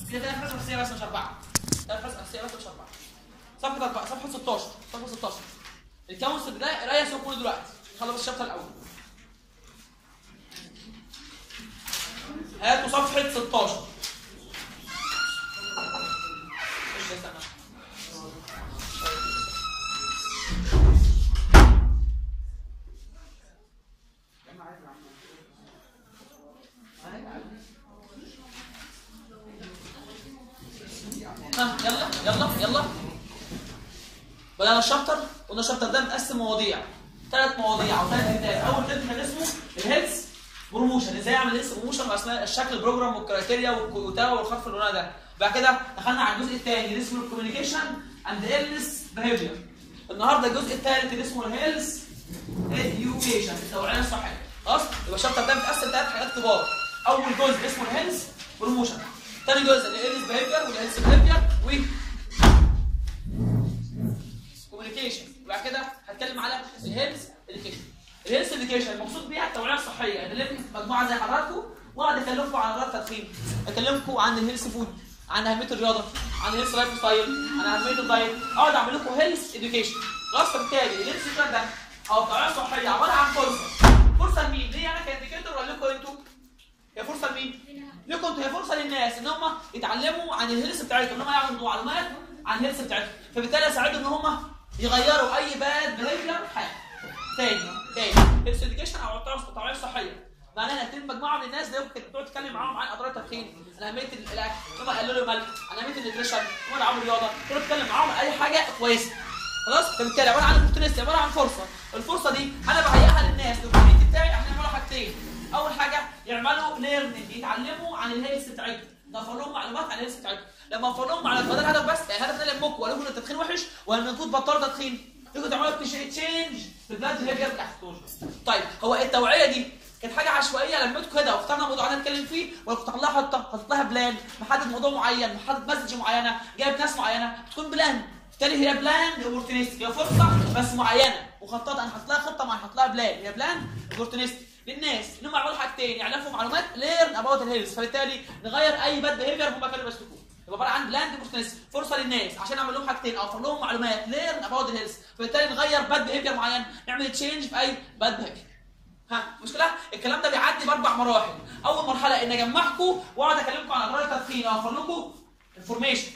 كده ثلاث حصص اساسيه بس مش اربعه ثلاث حصص اساسيه بس مش اربعه صفحه أربعة. صفحه 16 صفحه 16 الكونسبت ده قرايه سيبكم دلوقتي خلص الشابتر الاول هاتوا صفحه 16 ايش ده استنى. ها يلا يلا يلا بدأنا الشابتر قلنا الشابتر ده متقسم مواضيع ثلاث مواضيع او ثلاث اهداف اول ترم كان اسمه الهيلث بروموشن ازاي اعمل هيلث بروموشن واثناء الشكل البروجرام والكرايتيريا والكوتا والخطف اللي قلنا ده بعد كده دخلنا على الجزء الثاني اللي اسمه الكوميونيكيشن اند هيلث بيهيفير النهارده الجزء الثالث اللي اسمه الهيلث education التوعيه الصحيه خلاص يبقى الشابتر ده متقسم ثلاث حاجات كبار اول جزء اسمه الهيلث بروموشن ثاني جزء الهيلث بيهيفير والهيلث بيهيفير و كوميونيكيشن وبعد كده هتكلم على الهيلث اديوكيشن الهيلث اديوكيشن المقصود بيها التوعيه الصحيه يعني لازم مجموعه زي حضراتكم واقعد اكلمكم عن امراض التدخين اكلمكم عن الهيلث فود عن اهميه الرياضه عن الهيلث لايف ستايل عن اهميه الدايت اقعد اعمل لكم هيلث اديوكيشن خلاص فبالتالي الهيلث اديوكيشن ده او التوعيه الصحيه عباره عن فرصه فرصه لمين؟ ليه انا كانديكيتور ولا لكم انتوا؟ هي فرصه لمين؟ لكم انتوا هي فرصه للناس ان هم يتعلموا عن الهيلث بتاعتهم ان هم يعرفوا معلومات عن الهيلث بتاعتهم فبالتالي اساعدهم ان هم يغيروا اي باد بيهيفير في حياتهم تاني تاني هيلث اديوكيشن او التوعيه الصحيه معناها ان هتكلم مجموعه من الناس ده ممكن تقعد تتكلم معاهم عن اضرار التدخين عن اهميه الاكل هم يقللوا الملح عن اهميه النيوتريشن هم يلعبوا رياضه تقعد تتكلم معاهم عن اي حاجه كويسه خلاص فبالتالي عباره عن اوبورتونيستي عباره عن فرصه الفرصه دي انا بهيئها للناس للكوميونتي بتاعي عشان يعملوا حاجتين اول حاجه يعملوا ليرنينج يتعلموا عن الهيلث بتاعتهم نوفر لهم معلومات عن الهيلث بتاعتهم لما اوفر لهم معلومات ده الهدف بس يعني الهدف ده لمكم ولا ان التدخين وحش ولا انكم تبطلوا تدخين انكم تعملوا تشينج في البلاد بيهيفير بتاعت طيب هو التوعيه دي كانت حاجه عشوائيه لميتكم كده واخترنا موضوع نتكلم فيه ولا كنت هطلع حاطط حاطط لها بلان محدد موضوع معين محدد مسج معينه جايب ناس معينه تكون بلان بالتالي هي بلان اوبورتونيستي هي فرصه بس معينه مخططه انا حاطط لها خطه معينه حاطط لها بلان هي بلان اوبورتونيستي للناس انهم يعملوا حاجتين يعرفوا معلومات ليرن اباوت الهيلث فبالتالي نغير اي باد بيهيفير هم كانوا بيسلكوه يبقى عباره عن بلاند اوبورتونيستي فرصه للناس عشان اعمل لهم حاجتين اوفر لهم معلومات ليرن اباوت الهيلث فبالتالي نغير باد بيهيفير معين نعمل تشينج في اي باد بيهيفير ها مشكلة الكلام ده بيعدي باربع مراحل اول مرحله ان اجمعكم واقعد اكلمكم عن اضرار التدخين اوفر لكم انفورميشن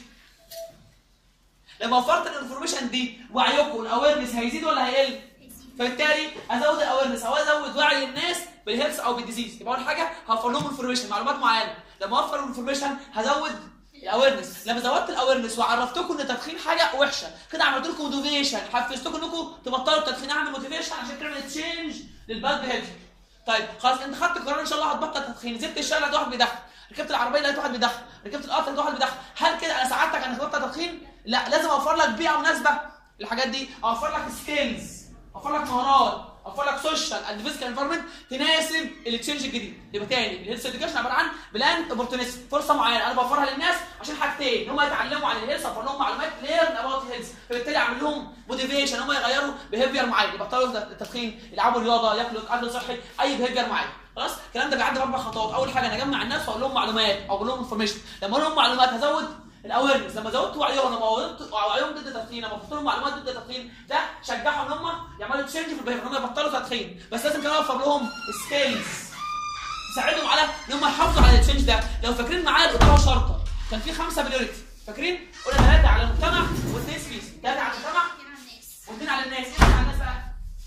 لما وفرت الانفورميشن دي وعيكم الاويرنس هيزيد ولا هيقل فبالتالي ازود الاويرنس او ازود وعي الناس بالهيلث او بالديزيز يبقى اول حاجه هوفر لهم انفورميشن معلومات معينه لما اوفر الانفورميشن هزود الاويرنس لما زودت الاويرنس وعرفتكم ان التدخين حاجه وحشه كده عملت لكم موتيفيشن حفزتكم انكم تبطلوا التدخين اعمل موتيفيشن عشان تعمل تشينج للباد بيهيفير طيب خلاص انت خدت القرار ان شاء الله هتبطل تدخين نزلت الشارع لقيت واحد بيدخن ركبت العربيه لقيت واحد بيدخن ركبت القطر لقيت واحد بيدخن هل كده انا ساعدتك انك تبطل تدخين لا لازم اوفر لك بيئه مناسبه للحاجات دي اوفر لك سكيلز اوفر لك مهارات اوفر لك سوشيال اند فيزيكال انفيرمنت تناسب التشينج الجديد يبقى تاني الهيلث اديوكيشن عباره عن بلان اوبورتونيست فرصه معينه انا بوفرها للناس عشان حاجتين ان هم يتعلموا عن الهيلث اوفر لهم معلومات ليرن اباوت الهيلث فبالتالي اعمل لهم موتيفيشن هم يغيروا بيهيفير معين يبطلوا التدخين يلعبوا رياضه ياكلوا اكل صحي اي بيهيفير معين خلاص الكلام ده بيعدي باربع خطوات اول حاجه انا اجمع الناس واقول لهم معلومات او اقول لهم انفورميشن لما اقول لهم معلومات هزود الاويرنس لما زودت وعيهم لما زودت وعيهم ضد التدخين لما حطيت لهم معلومات ضد التدخين ده شجعهم ان هم يعملوا تشينج في البيهيفير ان هم يبطلوا تدخين بس لازم كمان اوفر لهم سكيلز تساعدهم على ان هم يحافظوا على التشينج ده لو فاكرين معايا الاداره شرطه كان في خمسه بريورتي فاكرين قلنا ثلاثه على المجتمع واثنين سبيس ثلاثه على المجتمع واثنين على الناس ايه على الناس بقى؟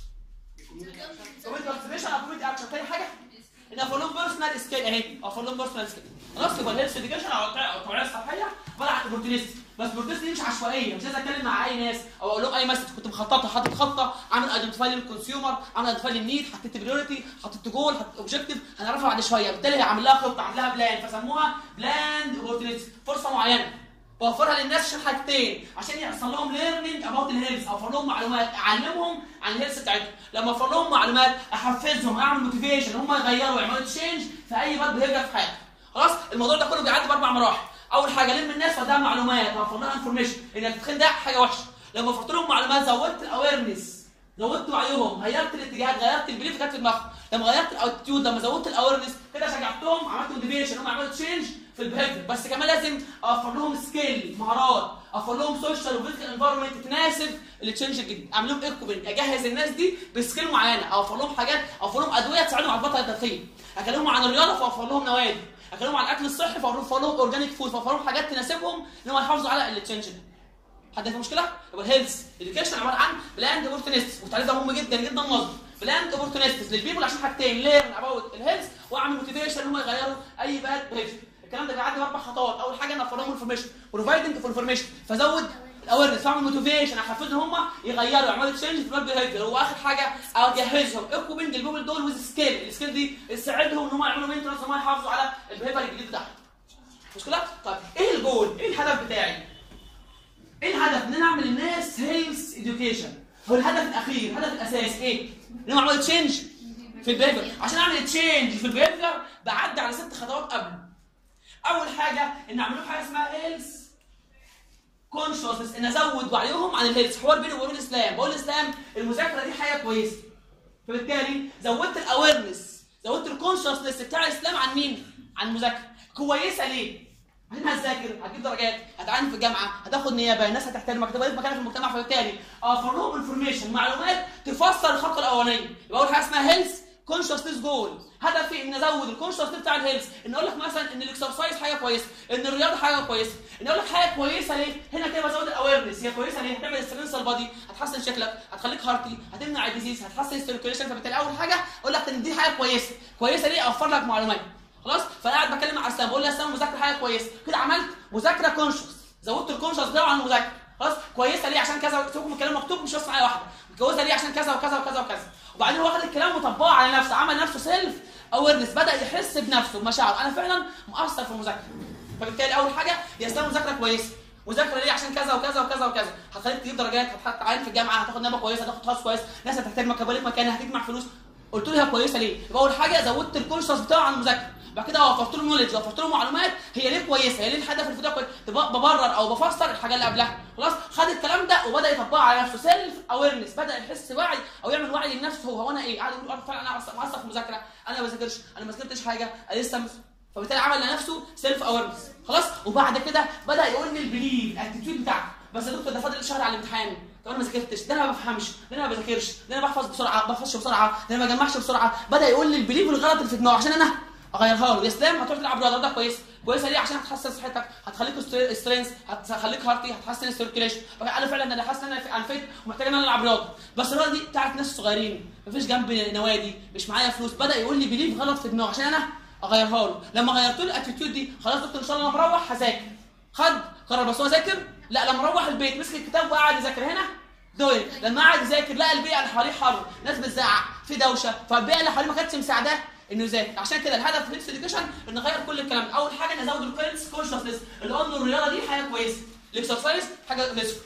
كوميدي كونسرفيشن او كوميدي اكشن تاني حاجه ان اوفر لهم بيرسونال سكيل اهي اوفر لهم بيرسونال سكيل خلاص يبقى الهيلث اديوكيشن او التوعيه الصحيه عباره عن اوبورتونيست بس اوبورتونيست دي مش عشوائيه مش لازم اتكلم مع اي ناس او اقول لهم اي مسج كنت مخططه حاطط خطه عامل ايدنتيفاي للكونسيومر عامل ايدنتيفاي للنيد حطيت بريورتي حطيت جول حطيت اوبجيكتيف هنعرفها بعد شويه بالتالي هعمل لها خطه عامل لها بلان فسموها بلاند اوبورتونيست فرصه معينه بوفرها للناس عشان حاجتين عشان يحصل لهم ليرنينج اباوت الهيلث اوفر لهم معلومات اعلمهم عن الهيلث بتاعتهم لما اوفر لهم معلومات احفزهم اعمل موتيفيشن ان هم يغيروا يعملوا تشينج في اي باد بيهيفير في حياتهم خلاص الموضوع ده كله بيعدي باربع مراحل اول حاجه لم الناس فده معلومات اوفر لهم انفورميشن ان التدخين ده حاجه وحشه لما وفرت لهم معلومات زودت الاويرنس زودت وعيهم غيرت الاتجاهات غيرت البليف اللي كانت في دماغهم لما غيرت الاتيتيود لما زودت الاويرنس كده شجعتهم عملت موتيفيشن هم عملوا تشينج في البيهيفير بس كمان لازم اوفر لهم سكيل مهارات اوفر لهم سوشيال وفيزيكال انفايرمنت تناسب التشنج الجديد اعمل لهم ايكوبين اجهز الناس دي بسكيل معينه اوفر لهم حاجات اوفر لهم ادويه تساعدهم على البطل التدخين اكلمهم عن الرياضه فاوفر لهم نوادي اكلمهم عن الاكل الصحي فاوفر لهم اورجانيك فود فاوفر لهم حاجات تناسبهم ان هم يحافظوا على التشنج ده حد في مشكله؟ يبقى الهيلث اديوكيشن عباره عن بلاند اوبورتونيست والتعريف ده مهم جدا جدا نظم بلاند اوبورتونيست للبيبل عشان حاجتين ليرن اباوت الهيلث واعمل موتيفيشن ان هم يغيروا اي باد بيهيفير الكلام ده بيعدي باربع خطوات اول حاجه انا اوفر لهم انفورميشن بروفايدنج فور انفورميشن فزود الاويرنس واعمل موتيفيشن احفزهم هم يغيروا يعملوا تشينج في الباد بيهيفير واخر حاجه اجهزهم ايكوبنج البيبل دول ويز سكيل السكيل دي تساعدهم ان هم يعملوا مينتنس ان هم يحافظوا على البيهيفير الجديد بتاعهم مشكله؟ طيب ايه الجول؟ ايه الهدف بتاعي؟ ايه الهدف؟ ان انا اعمل الناس هيلث اديوكيشن هو الهدف الاخير الهدف الاساسي ايه؟ ان انا اعمل تشينج في البيهيفير عشان اعمل تشينج في البيهيفير بعدي على ست خطوات قبل اول حاجه ان اعمل لهم حاجه اسمها هيلث كونشسنس ان ازود وعيهم عن الهيلث حوار بيني وبين الاسلام بقول الاسلام المذاكره دي حاجه كويسه فبالتالي زودت الاويرنس زودت الكونشسنس بتاع الاسلام عن مين؟ عن المذاكره كويسه ليه؟ بعدين هتذاكر هتجيب درجات هتعلم في الجامعه هتاخد نيابه الناس هتحترمك تبقى لك مكانك في المجتمع فبالتالي اوفر لهم انفورميشن معلومات تفسر الخطوه الاولانيه يبقى اول حاجه اسمها هيلث كونشسنس جول هدفي ان ازود الكونشسنس بتاع الهيلث ان اقول لك مثلا ان الاكسرسايز حاجه كويسه ان الرياضه حاجه كويسه ان اقول لك حاجه كويسه ليه هنا كده بزود الاويرنس هي كويسه ليه هتعمل سترينس البادي هتحسن شكلك هتخليك هارتي هتمنع الديزيز هتحسن السيركيوليشن فبالتالي اول حاجه اقول لك ان دي حاجه كويسه كويسه ليه اوفر لك معلومات خلاص فانا قاعد بكلم مع اسلام بقول له يا اسلام مذاكره حاجه كويسه كده عملت مذاكره كونشس زودت الكونشس بتاعه عن المذاكره خلاص كويسه ليه عشان كذا سيبكم من الكلام مكتوب مش بس معايا واحده متجوزه ليه عشان كذا وكذا وكذا وكذا وبعدين هو واخد الكلام وطبقه على نفسه عمل نفسه سيلف اويرنس بدا يحس بنفسه بمشاعره انا فعلا مؤثر في المذاكره فبالتالي اول حاجه يا اسلام مذاكره كويسه مذاكره ليه عشان كذا وكذا وكذا وكذا هتخليك تجيب درجات هتحط عين في الجامعه هتاخد نمره كويسه هتاخد تخصص كويس ناس هتحترمك هيبقى لك مكان هتجمع فلوس قلت له هي كويسه ليه؟ يبقى اول حاجه زودت الكونشس بتاعه عن المذاكره بعد كده وفرت له نولج وفرت له معلومات هي ليه كويسه هي ليه الهدف الفيديو كويس تبقى ببرر او بفسر الحاجه اللي قبلها خلاص خد الكلام ده وبدا يطبقها على نفسه سيلف اويرنس بدا يحس وعي او يعمل وعي لنفسه هو هو انا ايه قاعد يقول أنا فعلا انا مقصر في المذاكره انا ما بذاكرش انا ما ذاكرتش حاجه انا لسه مس... فبالتالي عمل لنفسه سيلف اويرنس خلاص وبعد كده بدا يقول لي البليف الاتيتيود بتاعته بس يا دكتور ده فاضل شهر على الامتحان طب انا ما ذاكرتش ده انا ما بفهمش ده انا ما بذاكرش ده انا بحفظ بسرعه ما بحفظش بسرعه ده انا ما بجمعش بسرعه بدا يقول لي البليف الغلط اللي في دماغه عشان انا اغيرها له يا اسلام هتروح تلعب رياضه ده كويس كويسه ليه عشان هتحسن صحتك هتخليك سترينث هتخليك هارتي هتحسن السيركيليشن انا فعلا انا حاسس ان انا فيت ومحتاج ان انا العب رياضه بس الرياضه دي بتاعت ناس صغيرين مفيش جنبي نوادي مش معايا فلوس بدا يقول لي بليف غلط في دماغه عشان انا اغيرها له لما غيرت له الاتيتيود دي خلاص دكتور ان شاء الله انا مروح هذاكر خد قرر بس هو ذاكر لا لما روح البيت مسك الكتاب وقعد يذاكر هنا دول لما قعد يذاكر لقى البيئه اللي حواليه حر ناس بتزعق في دوشه فالبيئه اللي حواليه ما كانتش مساعداه انه يذاكر عشان كده الهدف في الهيلث اديوكيشن ان نغير كل الكلام اول حاجه نزود الكوينس كونشسنس اللي قلنا الرياضه دي حاجه كويسه الاكسرسايز حاجه يوسفل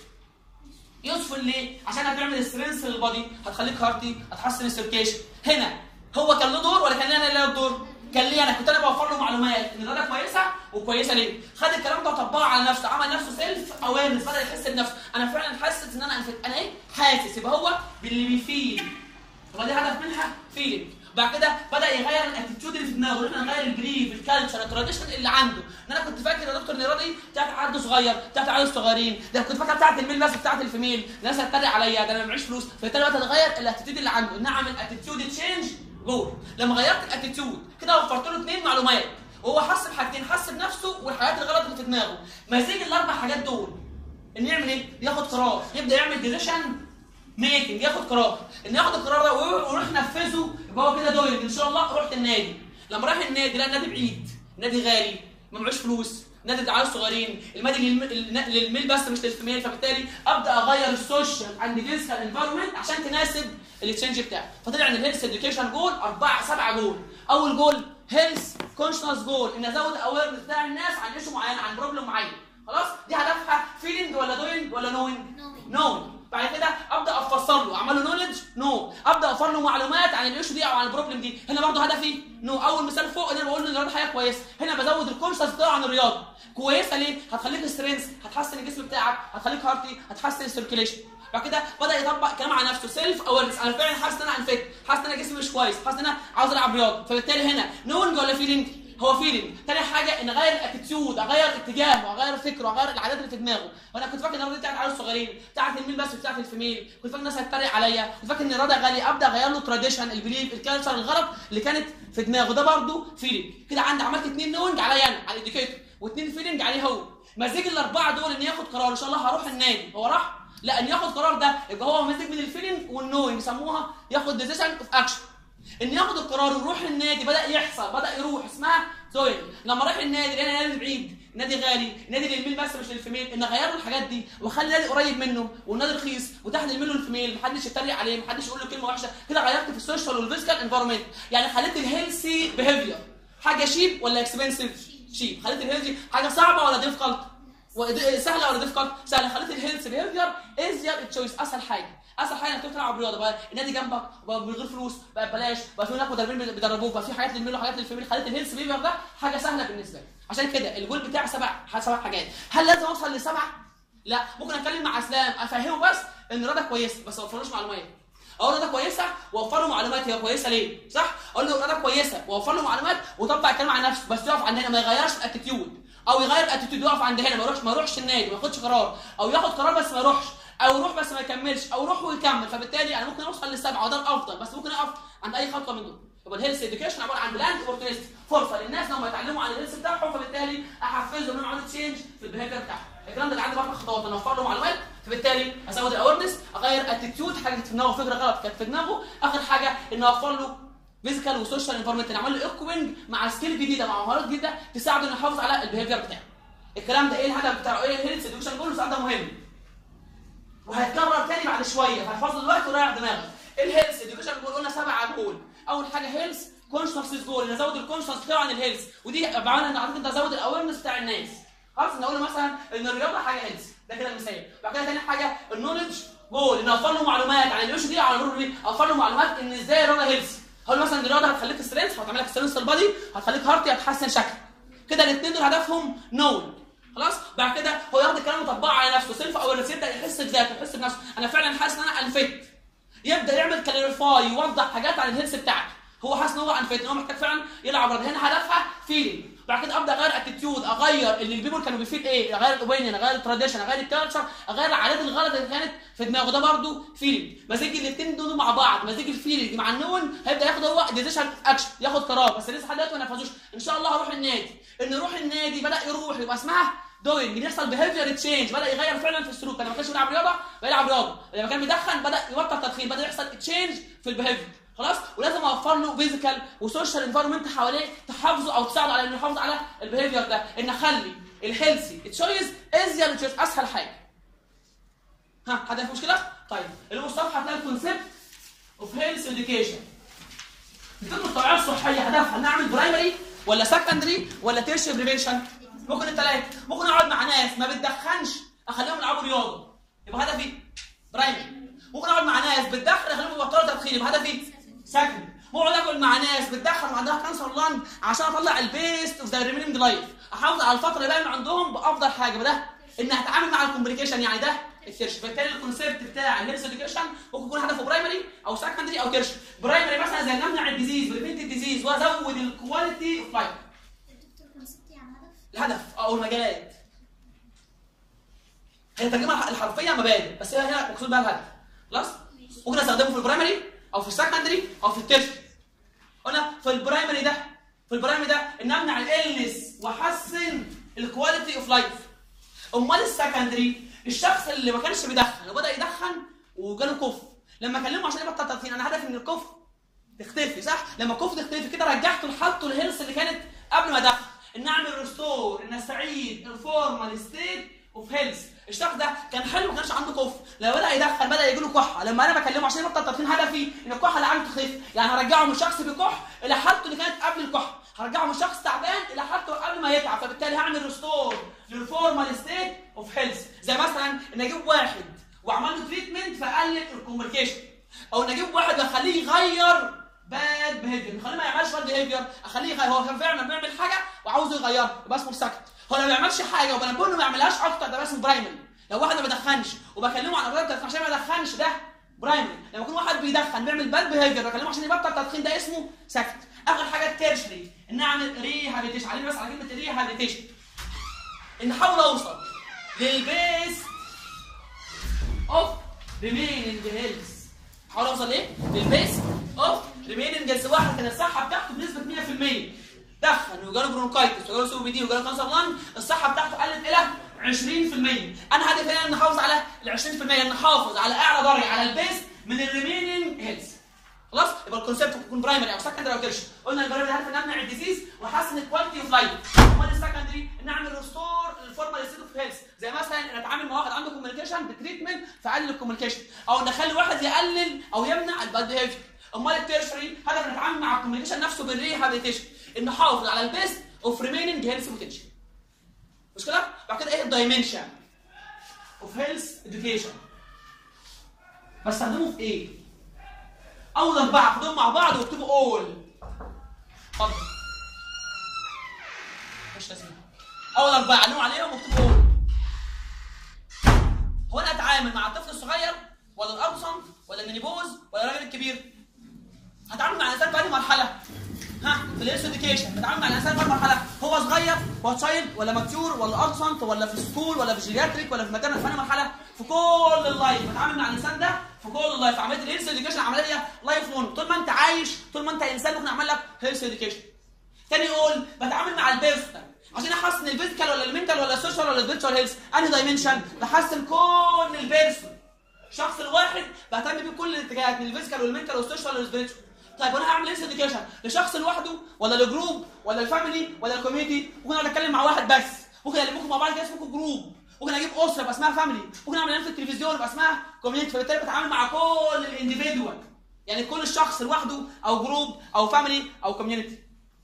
يوسفل ليه عشان هتعمل سترينث للبادي هتخليك هارتي هتحسن السيركيشن هنا هو كان له دور ولا كان انا له دور كان لي انا كنت انا بوفر له معلومات ان الرياضه كويسه وكويسه ليه خد الكلام ده وطبقه على نفسه عمل نفسه سيلف اويرنس بدا يحس بنفسه انا فعلا حاسس ان انا انفت انا ايه حاسس يبقى هو باللي بيفيل هو دي هدف منها فيلينج بعد كده بدا يغير الاتيتيود اللي في دماغه احنا نغير البريف الكالتشر التراديشن اللي عنده ان انا كنت فاكر يا دكتور ان الرياضه دي بتاعت عدد صغير بتاعت عيال صغيرين ده كنت فاكر بتاعت الميل بس بتاعت الفيميل الناس هتتريق عليا ده انا معيش فلوس فبالتالي بقى اتغير الاتيتيود اللي عنده ان اعمل اتيتيود تشينج جول لما غيرت الاتيتيود كده وفرت له اثنين معلومات وهو حس بحاجتين حس بنفسه والحاجات الغلط اللي في دماغه مزيج الاربع حاجات دول ان يعمل ايه؟ ياخد قرار يبدا يعمل ديسيشن ميكنج ياخد قرار ان ياخد القرار ده ويروح ينفذه يبقى هو كده دوينج ان شاء الله رحت النادي لما راح النادي لقى النادي بعيد النادي غالي ما معوش فلوس نادي العيال الصغيرين المادي للميل بس مش للفيميل فبالتالي ابدا اغير السوشيال اند فيزيكال انفايرمنت عشان تناسب الاكسشينج بتاعي فطلع ان الهيلث اديوكيشن جول اربعه سبعه جول اول جول هيلث كونشنس جول ان ازود الاويرنس بتاع الناس عن ايشو معين عن بروبلم معين خلاص دي هدفها فيلينج ولا دوينج ولا نوينج نوينج بعد كده ابدا افسر له اعمل له نولج نو ابدا اوفر له معلومات عن الايشو دي او عن البروبلم دي هنا برضه هدفي نو اول مثال فوق ان انا بقول ان الرياضه حاجه كويسه هنا بزود الكونشس بتاعه عن الرياضه كويسه ليه هتخليك سترينث هتحسن الجسم بتاعك هتخليك هارتي هتحسن السيركيليشن بعد كده بدا يطبق كلام على نفسه سيلف اويرنس انا فعلا حاسس ان انا انفت حاسس ان انا جسمي مش كويس حاسس ان انا عاوز العب رياضه فبالتالي هنا نوينج ولا فيلينج هو فيلينج تاني حاجه ان اغير الاتيتيود اغير اتجاهه اغير فكره اغير العادات اللي في دماغه وانا كنت فاكر ان الرياضه دي بتاعت العيال الصغيرين بتاعت الميل بس بتاعت الفيميل كنت فاكر الناس هتتريق عليا كنت فاكر ان الرياضه غاليه ابدا اغير له تراديشن البليف الكالتشر الغلط اللي كانت في دماغه ده برضه فيلينج كده عندي عملت اثنين نوينج عليا انا على الاديكيتور واثنين فيلينج عليه هو مزيج الاربعه دول ان ياخد قرار ان شاء الله هروح النادي هو راح لا ان ياخد قرار ده يبقى هو مزيج من الفيلينج والنوينج يسموها ياخد ديسيشن اوف اكشن ان ياخد القرار ويروح النادي بدا يحصل بدا يروح اسمها زوين لما راح النادي لقى نادي بعيد نادي غالي نادي للميل بس مش للفيميل ان غير له الحاجات دي وخلي نادي قريب منه والنادي رخيص وتحت الميل والفيميل محدش يتريق عليه محدش يقول له كلمه وحشه كده غيرت في السوشيال والفيزيكال انفايرمنت يعني خليت الهيلثي بيهيفير حاجه شيب ولا اكسبنسيف شيب خليت الهيلثي حاجه صعبه ولا ديفيكالت سهله ولا ديفيكالت سهله خليت الهيلث بيهيفير ايزير تشويس اسهل حاجه اسهل حاجه انك تلعب رياضه بقى النادي جنبك بقى من غير فلوس بقى ببلاش بقى في هناك مدربين بيدربوك بقى في حاجات للميل وحاجات للفيميل خليت الهيلث بيهيفير ده حاجه سهله بالنسبه لي عشان كده الجول بتاعي سبع سبع حاجات هل لازم اوصل لسبعه؟ لا ممكن اتكلم مع اسلام افهمه بس ان الرياضه كويسه بس ما اوفرلوش معلومات اقول له ده كويسه واوفر له معلومات هي كويسه ليه؟ صح؟ اقول له ده كويسه واوفر له معلومات وطبق الكلام على نفسه بس يقف عند هنا ما يغيرش الاتيتيود او يغير الاتيتيود يقف عند هنا ما يروحش ما يروحش النادي ما ياخدش قرار او ياخد قرار بس ما يروحش او يروح بس ما يكملش او يروح ويكمل فبالتالي انا ممكن اوصل للسبعه وده الافضل بس ممكن اقف عند اي خطوه من دول يبقى الهيلث اديوكيشن عباره عن بلاند اوبورتونيست فرصه للناس لما يتعلموا عن الهيلث بتاعهم فبالتالي احفزهم انهم يعملوا تشينج في البيهيفير بتاعهم الكلام ده اللي عندي اربع خطوات انا اوفر له معلومات فبالتالي ازود الاويرنس اغير اتيتيود حاجه كانت في دماغه فكره غلط كانت في دماغه اخر حاجه ان اوفر له فيزيكال وسوشيال انفورمنت نعمل له ايكوينج مع سكيل جديده مع مهارات جديده تساعده انه يحافظ على البيهيفير بتاعه الكلام ده ايه الهدف بتاعه ايه الهيلث اديوكيشن جول السؤال ده مهم وهيتكرر تاني بعد شويه فهتحفظه دلوقتي ورايح دماغك الهيلث اديوكيشن جول قلنا سبعه جول اول حاجه هيلث كونشنس جول ان ازود الكونشنس بتاعه عن الهيلث ودي بعمل ان اعتقد انت ازود الاويرنس بتاع الناس خلاص ان اقول مثلا ان الرياضه حاجه هيلث ده كده المثال بعد كده تاني حاجه النولج جول ان اوفر له معلومات عن الوش دي على المرور دي اوفر له معلومات ان ازاي الرياضه هيلث هقول مثلا الرياضه هتخليك سترينث هتعمل لك سترينث البادي هتخليك هارتي هتحسن شكلك كده الاثنين دول هدفهم نول خلاص بعد كده هو ياخد الكلام ويطبقه على نفسه سيلف اويرنس يبدا يحس بذاته يحس بنفسه انا فعلا حاسس ان انا انفت يبدا يعمل كلاريفاي يوضح حاجات عن الهيلث بتاعته هو حاسس ان هو انفت ان هو محتاج فعلا يلعب رياضه هنا هدفها فيلينج بعد كده ابدا اغير اتيتيود اغير اللي البيبول كانوا بيفيد ايه اغير الاوبينيون اغير التراديشن اغير الكالتشر اغير العادات الغلط اللي كانت في دماغه ده برده فيلينج مزيج الاثنين دول مع بعض مزيج الفيلينج مع النون هيبدا ياخد هو ديسيشن اكشن ياخد قرار بس لسه لحد دلوقتي ما نفذوش ان شاء الله هروح النادي ان يروح النادي بدا يروح يبقى اسمها دوينج بيحصل بيهيفير تشينج بدا يغير فعلا في السلوك لما ما كانش بيلعب رياضه بقى يلعب رياضه لما كان بيدخن بدا يبطل تدخين بدا يحصل تشينج في البيهيفير خلاص ولازم اوفر له فيزيكال وسوشيال انفايرمنت حواليه تحافظه او تساعده على انه يحافظ على البيهيفير ده ان اخلي الهيلثي تشويس ازيد تشويس اسهل حاجه ها حد في مشكله طيب المصطلح هتلاقي الكونسيبت اوف هيلث اديوكيشن الخدمه الطبيعيه الصحيه هدفها نعمل برايمري ولا سكندري ولا تيرشي بريفنشن ممكن الثلاثه ممكن اقعد مع ناس ما بتدخنش اخليهم يلعبوا رياضه يبقى هدفي برايمري ممكن اقعد مع ناس بتدخن اخليهم يبطلوا تدخين يبقى هدفي سكندري ممكن اكل مع ناس بتدخن وعندها كانسر لانج عشان اطلع البيست اوف ذا ريمينينج لايف احافظ على الفتره اللي باقيه من عندهم بافضل حاجه ده ان هتعامل مع الكومبليكيشن يعني ده الترش فبالتالي الكونسيبت بتاع الهيلث اديوكيشن ممكن يكون هدفه برايمري او سكندري او ترش برايمري مثلا زي نمنع الديزيز بريفنت الديزيز وازود الكواليتي اوف لايف دكتور كونسبت يعني هدف الهدف او المجالات هي الترجمه الحرفيه مبادئ بس هي هنا مقصود بها الهدف خلاص ممكن استخدمه في البرايمري او في السكندري او في الترشري قلنا في البرايمري ده في البرايمري ده ان امنع الالنس واحسن الكواليتي اوف لايف امال السكندري الشخص اللي ما كانش بيدخن وبدا يدخن وجاله كف لما اكلمه عشان يبطل تدخين انا هدفي ان الكف تختفي صح لما الكف تختفي كده رجعته لحالته الهيلث اللي كانت قبل ما ادخن ان اعمل ريستور ان استعيد الفورمال ستيت اوف هيلث الشخص ده كان حلو ما كانش عنده كف لما بدا يدخن بدا يجي له كحه لما انا بكلمه عشان يبطل تدخين هدفي ان الكحه اللي عنده تخف يعني هرجعه من شخص بكح الى حالته اللي كانت قبل الكحه هرجعه من شخص تعبان الى حالته قبل ما يتعب فبالتالي هعمل ريستور للفورمال ستيت اوف هيلث زي مثلا ان اجيب واحد واعمل له تريتمنت فاقلل الكومبليكيشن او ان اجيب واحد واخليه يغير باد بيهيفير خليه ما يعملش باد بيهيفير اخليه يغير هو كان فعلا بيعمل حاجه وعاوز يغيرها يبقى اسمه سكت هو لو ما بيعملش حاجه وبنبهه انه ما يعملهاش اكتر ده اسمه برايمري لو واحد ما بيدخنش وبكلمه عن اضرار التدخين عشان ما يدخنش ده برايمري لما يكون واحد بيدخن بيعمل باد بيهيفير بكلمه عشان يبطل التدخين ده اسمه سكت اخر حاجه التيرشري ان اعمل ريهابيتيشن علينا بس على كلمه ريهابيتيشن ان احاول اوصل للبيس اوف ريميننج هيلث احاول اوصل ايه؟ للبيس اوف ريميننج هيلث واحد كان الصحه بتاعته بنسبه 100% دخن وجاله برونكايتس وجاله سي بي دي وجاله كانسر لان الصحه بتاعته قلت الى 20% انا هدفي هنا ان احافظ على ال 20% ان احافظ على اعلى درجه على البيس من الريميننج هيلث خلاص يبقى الكونسيبت يكون برايمري او سكندري او تيرشري قلنا البرايمري هدف ان امنع الديزيز واحسن الكواليتي اوف لايف امال السكندري ان اعمل ريستور للفورمال ستيت اوف هيلث زي مثلا ان اتعامل مع واحد عنده كوميونيكيشن بتريتمنت فاقلل الكوميونيكيشن او ان اخلي واحد يقلل او يمنع الباد بيهيفير امال التيرشري هدف ان اتعامل مع الكوميونيكيشن نفسه بالريهابيتيشن ان احافظ على البيست اوف ريميننج هيلث بوتنشال مش كده؟ بعد كده ايه الدايمنشن اوف هيلث اديوكيشن بستخدمه في ايه؟ اول اربعه خدوهم مع بعض واكتبوا اول اتفضل مش لازم اول اربعه علموا عليهم واكتبوا اول هو انا اتعامل مع الطفل الصغير ولا الابصم ولا المينيبوز ولا الراجل الكبير هتعامل مع الانسان في أنهي مرحله ها في الايرث اديوكيشن بتعامل مع الانسان في أنهي مرحله هو صغير هو تشايلد ولا ماتيور ولا ادسنت ولا في سكول ولا في جيرياتريك ولا في ماتيرنال في أنهي مرحله في كل اللايف بتعامل مع الانسان ده في كل اللايف عمليه الايرث اديوكيشن عمليه لايف لونج طول ما انت عايش طول ما انت انسان ممكن اعمل لك هيلث اديوكيشن تاني يقول بتعامل مع البيرسونال عشان احسن الفيزيكال ولا المنتال ولا السوشيال ولا الفيرتشوال هيلث انهي دايمنشن بحسن كل البيرسون الشخص الواحد بهتم بيه بكل الاتجاهات من الفيزيكال والمنتال والسوشيال والسبيريتشوال طيب وانا هعمل ايه اديوكيشن لشخص لوحده ولا لجروب ولا الفاميلي ولا الكوميونتي ممكن اقعد اتكلم مع واحد بس ممكن المكم مع بعض كده اسمكم جروب ممكن اجيب اسره يبقى اسمها فاميلي ممكن اعمل اعلان في التلفزيون يبقى اسمها كوميونتي فبالتالي بتعامل مع كل الانديفيدوال يعني كل شخص لوحده او جروب او فاميلي او كوميونتي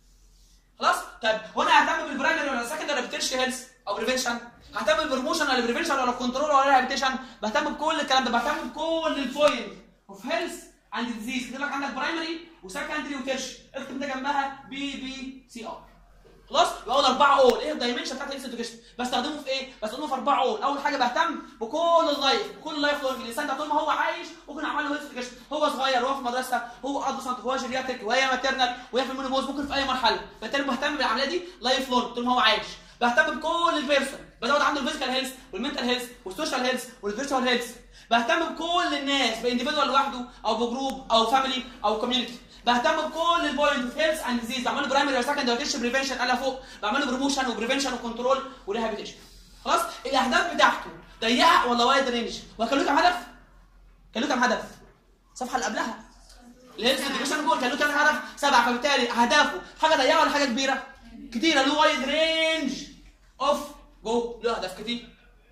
خلاص طيب وانا ههتم بالبرايمري ولا السكندري ولا بالتيرشري هيلث او بريفنشن ههتم بالبروموشن ولا بريفنشن ولا كنترول ولا ريهابيتيشن بهتم بكل الكلام ده بهتم بكل البوينت اوف هيلث اند ديزيز كده لك عندك برايمري وسكندري وتيرشري اكتب ده جنبها بي بي سي ار خلاص يبقى اول اربعه اول ايه الدايمنشن بتاعت الاكس اديوكيشن بستخدمه في ايه بستخدمه في اربعه اول اول حاجه بهتم بكل اللايف بكل اللايف لونج الانسان ده طول ما هو عايش ممكن اعمل له هيلث اديوكيشن هو صغير هو في مدرسه هو ادلسنت هو جيرياتريك وهي ماتيرنال وهي في المونوبوز ممكن في اي مرحله فبالتالي بهتم بالعمليه دي لايف لونج طول ما هو عايش بهتم بكل البيرسون بزود عنده الفيزيكال هيلث والمنتال هيلث والسوشيال هيلث والفيرتشوال هيلث بهتم بكل الناس بانديفيدوال لوحده او بجروب او فاميلي او كوميونتي بهتم بكل البوينت اوف هيلث اند ديزيز بعمل له برايمري وسكندري وتيش بريفنشن الا فوق بعمل له بروموشن وبريفنشن وكنترول وريهابيتيشن خلاص الاهداف بتاعته ضيقه ولا وايد رينج وكان له كام هدف؟ كان له كام هدف؟ الصفحه اللي قبلها الهيلث اديوكيشن جول كان له كام هدف؟ سبعه فبالتالي اهدافه حاجه ضيقه ولا حاجه كبيره؟ كتيره له وايد رينج اوف جو له اهداف كتير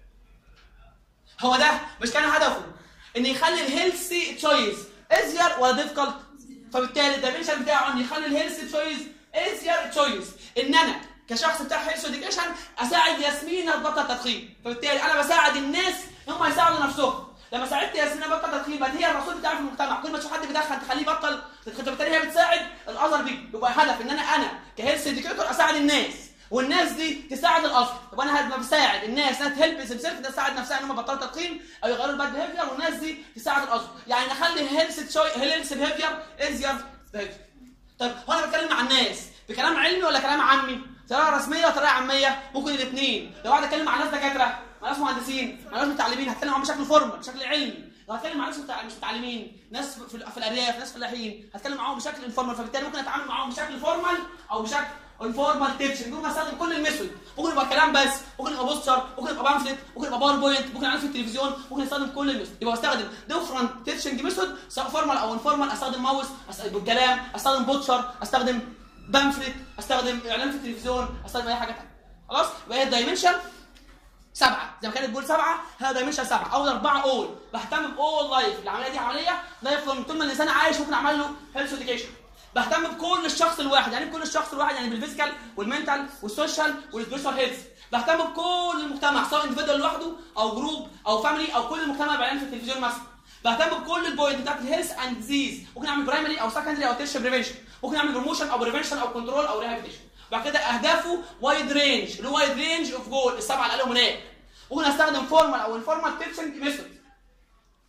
هو ده مش كان هدفه ان يخلي الهيلثي تشويس ازير ولا ديفيكولت فبالتالي الدايمنشن بتاعه ان يخلي الهيلث تشويس ازير تشويس ان انا كشخص بتاع هيلث اديوكيشن اساعد ياسمين تبطل تدخين فبالتالي انا بساعد الناس ان هم يساعدوا نفسهم لما ساعدت ياسمين تبطل تدخين بقت هي الرسول بتاعي في المجتمع كل ما تشوف حد بيدخن تخليه يبطل تدخين فبالتالي هي بتساعد الاذر بيه يبقى هدف ان انا انا كهيلث اديوكيتور اساعد الناس والناس دي تساعد الاصل طب انا هبقى بساعد الناس انها تهلب سيلف تساعد نفسها ان هم بطلوا تدخين او يغيروا الباد بيهيفير والناس دي تساعد الاصل يعني نخلي هيلث تشوي هيلث بيهيفير ازير بيهيفير طب هو انا بتكلم مع الناس بكلام علمي ولا كلام عامي طريقه رسميه ولا طريقه عاميه ممكن الاثنين لو قاعد اتكلم مع ناس دكاتره مع ناس مهندسين مع ناس متعلمين هتكلم معاهم بشكل فورمال بشكل علمي لو هتكلم مع ناس متع- مش متعلمين ناس في, في الارياف ناس فلاحين هتكلم معاهم بشكل انفورمال فبالتالي ممكن اتعامل معاهم بشكل فورمال او بشكل انفورمال تيتشنج ممكن استخدم كل الميثود ممكن يبقى كلام بس ممكن يبقى بوستر ممكن يبقى بامفلت ممكن يبقى باوربوينت ممكن اعمل في التلفزيون ممكن استخدم كل الميثود يبقى استخدم ديفرنت تيتشنج ميثود سواء فورمال او انفورمال استخدم ماوس استخدم بالكلام استخدم بوتشر استخدم بامفلت استخدم اعلان في التلفزيون استخدم اي حاجه ثانيه خلاص يبقى هي الدايمنشن سبعه زي ما كانت بتقول سبعه هذا دايمنشن سبعه اول اربعه اول بهتم باول لايف العمليه دي عمليه لايف لونج طول ما الانسان عايش ممكن اعمل له هيلث اديوكيشن بهتم بكل الشخص الواحد يعني بكل الشخص الواحد يعني بالفيزيكال والمنتال والسوشيال والسبيشال هيلث بهتم بكل المجتمع سواء اندفيدوال لوحده او جروب او فاميلي او كل المجتمع بعلان في التلفزيون مثلا بهتم بكل البوينت بتاعت الهيلث اند ديزيز ممكن اعمل برايمري او سكندري او تيرشري بريفنشن ممكن اعمل بروموشن او بريفنشن او كنترول او ريهابيتيشن بعد كده اهدافه وايد رينج له وايد رينج اوف جول السبعه اللي قالهم هناك ممكن استخدم فورمال او انفورمال تيتشنج ميثود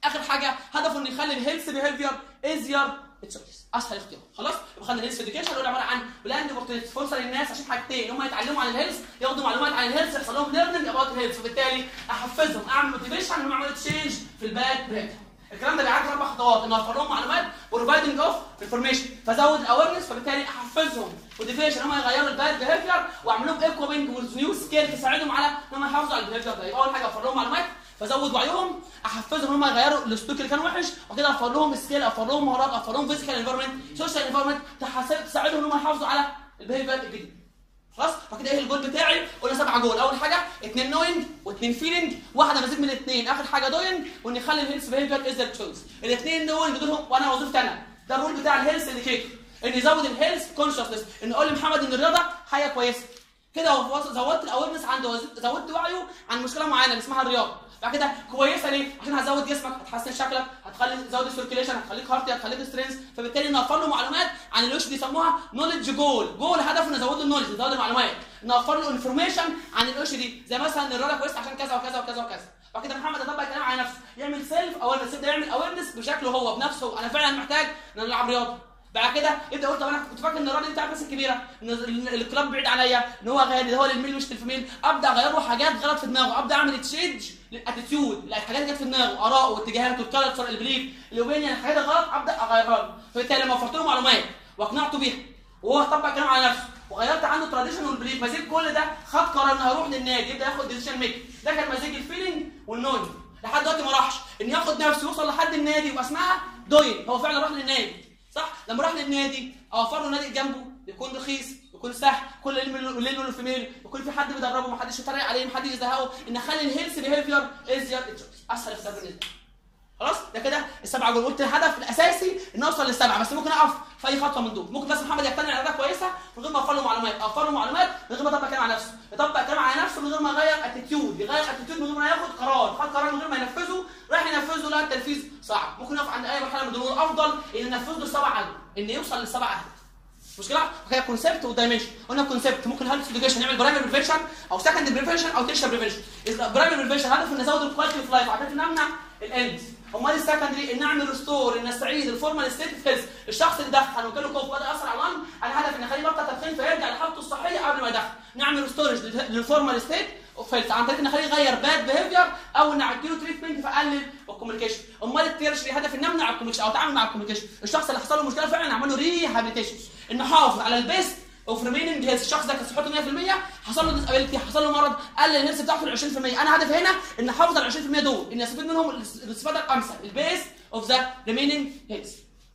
اخر حاجه هدفه انه يخلي الهيلث بيهيفير ايزير تشويس اسهل اختيار خلاص يبقى خلي الهيلث اديوكيشن هو عباره عن بلاند اوبورتيونيتي فرصه للناس عشان حاجتين هم يتعلموا عن الهيلث ياخدوا معلومات عن الهيلث يحصل لهم ليرنينج اباوت الهيلث فبالتالي احفزهم اعمل موتيفيشن انهم يعملوا تشينج في الباد بريد الكلام ده بيعدي اربع خطوات ان اوفر لهم معلومات بروفايدنج اوف انفورميشن فزود الاويرنس فبالتالي احفزهم موتيفيشن هم يغيروا الباد بيهيفير واعمل لهم ايكوبنج ونيو سكيل تساعدهم على ان هم يحافظوا على البيهيفير ده يبقى اول حاجه اوفر لهم معلومات فزود وعيهم احفزهم هم يغيروا السلوك اللي كان وحش وكده اوفر لهم سكيل اوفر لهم مهارات اوفر لهم فيزيكال انفيرمنت سوشيال انفيرمنت تساعدهم ان هم يحافظوا على البيهيفير الجديد خلاص فكده ايه الجول بتاعي قلنا سبعه جول اول حاجه اثنين نوينج واثنين فيلينج واحده مزيج من الاثنين اخر حاجه دوينج وان يخلي الهيلث بيهيفير از ذا تشويس الاثنين نوينج دول هم- وانا وظيفتي انا ده الرول بتاع الهيلث انديكيتور ان يزود الهيلث كونشسنس ان اقول لمحمد ان الرياضه حاجه كويسه كده هو وص- زودت الاويرنس عنده وز- زودت وعيه عن مشكله معينه اللي اسمها الرياضه بعد كده كويسه ليه؟ عشان هتزود جسمك هتحسن شكلك هتخلي تزود السيركيليشن هتخليك هارتي هتخليك سترينث فبالتالي نوفر له معلومات عن الوش دي يسموها نولج جول جول هدفه ان ازود له النولج نزود المعلومات نوفر له انفورميشن عن الوش دي زي مثلا ان الرياضه كويسه عشان كذا وكذا وكذا وكذا بعد كده محمد يطبق الكلام على نفسه يعمل سيلف اويرنس يبدا يعمل اويرنس بشكله هو بنفسه انا فعلا محتاج ان أنا العب رياضه بعد كده يبدا يقول طب انا كنت فاكر ان الراجل بتاع الناس الكبيره ان ال- الكلاب بعيد عليا ان هو غالي ده هو للميل مش للفيميل ابدا اغير له حاجات غلط في دماغه ابدا اعمل تشينج للاتيتيود الحاجات اللي جت في دماغه اراءه واتجاهاته الكالتشر البليف الاوبينيون الحاجات الغلط ابدا اغيرها له فبالتالي لما وفرت له معلومات واقنعته بيها وهو طبق الكلام على نفسه وغيرت عنه تراديشن والبليف مزيج كل ده خد قرار انه هيروح للنادي يبدا ياخد ديسيشن ميك ده كان مزيج الفيلينج والنوينج لحد دلوقتي ما راحش ان ياخد نفسه يوصل لحد النادي يبقى اسمها دوين هو فعلا راح للنادي صح لما راح للنادي اوفر له نادي جنبه يكون رخيص يكون سهل كل الليل له الفيميل يكون في حد بيدربه محدش يتريق عليه محدش يزهقه ان اخلي الهيلث بيهيفير ازير اسهل اختيار بالنسبه لي. خلاص ده كده السبعه جول قلت الهدف الاساسي ان اوصل للسبعه بس ممكن اقف في اي خطوه من دول ممكن بس محمد يقتنع ان ده كويسه من غير ما اوفر له معلومات اوفر له معلومات من غير ما يطبق كلام على نفسه يطبق كلام على نفسه من غير ما يغير اتيتيود يغير اتيتيود من غير ما ياخد قرار خد قرار من غير ما ينفذه رايح ينفذه لا التنفيذ صعب ممكن يقف عند اي مرحله من دول الافضل ان ينفذ له السبع اهداف ان يوصل للسبع اهداف مشكله وكده كونسبت ودايمنشن قلنا كونسبت ممكن هيلث اديوكيشن نعمل برايمري بريفنشن او سكند بريفنشن او تيشر بريفنشن برايمري بريفنشن هدفه ان ازود الكواليتي اوف لايف عشان نمنع الاندز امال السكندري ان اعمل ريستور ان استعيد الفورمال ستيت اوف هيلث الشخص اللي دخن وجاله كوف وبدا ياثر على اللنج انا هدفي ان اخليه يبطل تدخين فيرجع لحالته الصحيه قبل ما يدخن نعمل ريستورج للفورمال ستيت اوف هيلث عن طريق ان اخليه يغير باد بيهيفير او ان اديله تريتمنت فاقلل الكوميونيكيشن امال التيرشري هدف ان امنع الكوميونيكيشن او اتعامل مع الكوميونيكيشن الشخص اللي حصل له مشكله فعلا اعمل له ريهابيليتيشن ان احافظ على البيست اوف ريميننج هيلث الشخص ده كان صحته 100% حصل له ديسابيلتي حصل له مرض قلل الهيلث بتاعته ل 20% انا هدفي هنا ان احافظ على 20% دول ان استفيد منهم الاستفاده الامثل البيس اوف ذا ريميننج هيلث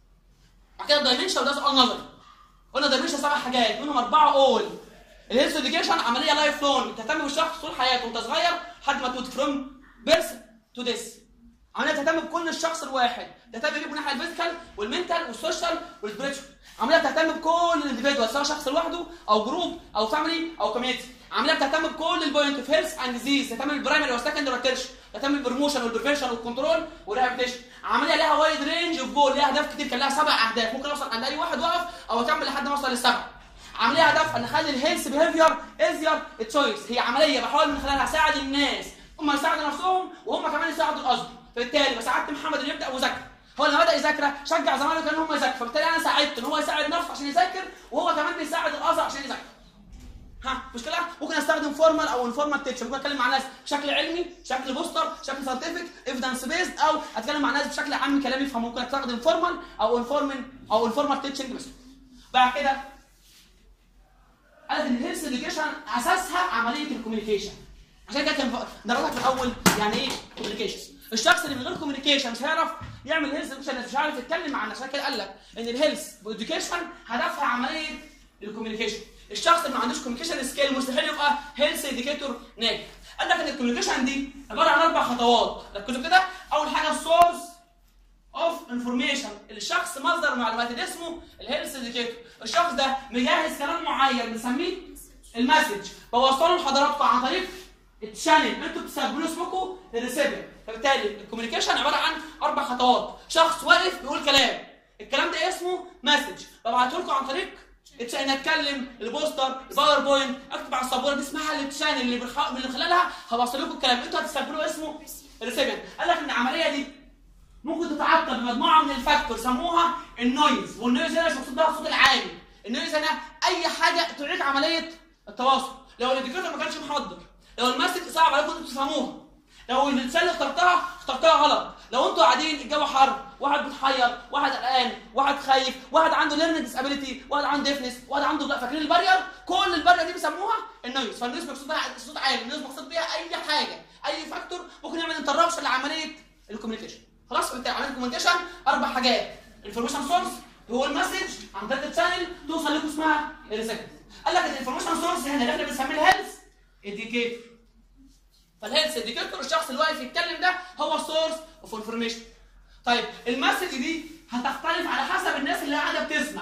بعد كده الدايمنشن وده سؤال نظري قلنا دايمنشن سبع حاجات منهم اربعه اول الهيلث اديوكيشن عمليه لايف لونج تهتم بالشخص طول حياته وانت صغير لحد ما تموت فروم بيرث تو ديس عمليه تهتم بكل الشخص الواحد تهتم بيه من الناحيه الفيزيكال والمنتال والسوشيال والسبريتشوال عمليه بتهتم بكل الانديفيدوال سواء شخص لوحده او جروب او فاميلي او كوميونتي عمليه بتهتم بكل البوينت اوف هيلث اند ديزيز تهتم بالبرايمري والسكندري والتيرش تهتم بالبروموشن والبريفنشن والكنترول والريهابيليتيشن عمليه لها وايد رينج اوف جول ليها اهداف كتير كان لها سبع اهداف ممكن اوصل عند اي واحد واقف او اكمل لحد ما اوصل للسبعه عمليه هدف ان اخلي الهيلث بيهيفير ازير تشويس هي عمليه بحاول من خلالها اساعد الناس هم يساعدوا نفسهم وهم كمان يساعدوا الاصل فبالتالي بساعدت محمد اللي يبدا مذاكره هو لما بدا يذاكر شجع زمايله كانوا هم يذاكروا فبالتالي انا ساعدته ان هو يساعد نفسه عشان يذاكر وهو كمان بيساعد الاخر عشان يذاكر ها مشكله ممكن استخدم فورمال او انفورمال تيتشر ممكن اتكلم مع ناس بشكل علمي بشكل بوستر بشكل ساينتفك ايفيدنس بيزد او اتكلم مع ناس بشكل عام كلامي يفهم ممكن استخدم فورمال او انفورمال او انفورمال تيتشنج بس بعد كده قالت ان الهيلث اديوكيشن اساسها عمليه الكوميونيكيشن عشان كده كان درجتك في الاول يعني ايه كوميونيكيشن الشخص اللي من غير كوميونيكيشن مش هيعرف يعمل هيلث اديوكيشن مش هيعرف يتكلم مع الناس عشان كده قال لك ان الهيلث اديوكيشن هدفها عمليه الكوميونيكيشن الشخص اللي ما عندوش كوميونيكيشن سكيل مستحيل يبقى هيلث اديوكيتور ناجح قال لك ان الكوميونيكيشن دي عباره عن اربع خطوات ركزوا كده اول حاجه السورس اوف انفورميشن الشخص مصدر معلومات اللي اسمه الهيلث اديوكيتور الشخص ده مجهز كلام معين بنسميه المسج بوصله لحضراتكم عن طريق الشانل انتوا بتستقبلوا اسمكم الريسيفر فبالتالي الكوميونيكيشن عباره عن اربع خطوات شخص واقف بيقول كلام الكلام ده اسمه مسج ببعته لكم عن طريق ان اتكلم البوستر الباوربوينت اكتب على السبوره دي اسمها التشانل اللي بخ... من خلالها هوصل لكم الكلام انتوا هتستقبلوا اسمه الريسيفر قال لك ان العمليه دي ممكن تتعطل بمجموعه من الفاكتور سموها النويز والنويز هنا مش مقصود بها الصوت العالي النويز هنا اي حاجه تعيق عمليه التواصل لو الانديكيتور ما كانش محضر لو المسج صعب عليكم انتوا تفهموها لو الرساله اللي اخترتها اخترتها غلط لو انتوا قاعدين الجو حر واحد بيتحير واحد قلقان واحد خايف واحد عنده ليرنينج ديسابيلتي واحد عنده ديفنس واحد عنده لا فاكرين البارير كل البارير دي بيسموها النويز فالنويز مقصود بها الصوت عالي النويز مقصود بيها اي حاجه اي فاكتور ممكن يعمل انتربشن لعمليه الكوميونيكيشن خلاص انت عمليه الكوميونيكيشن اربع حاجات انفورميشن سورس هو المسج عن طريق الشانل توصل لكم اسمها الريسيبت قال لك الانفورميشن سورس هنا اللي احنا بنسميه الهيلث انديكيتور فالهيلث انديكيتور الشخص اللي واقف يتكلم ده هو السورس اوف انفورميشن طيب المسج دي هتختلف على حسب الناس اللي قاعده بتسمع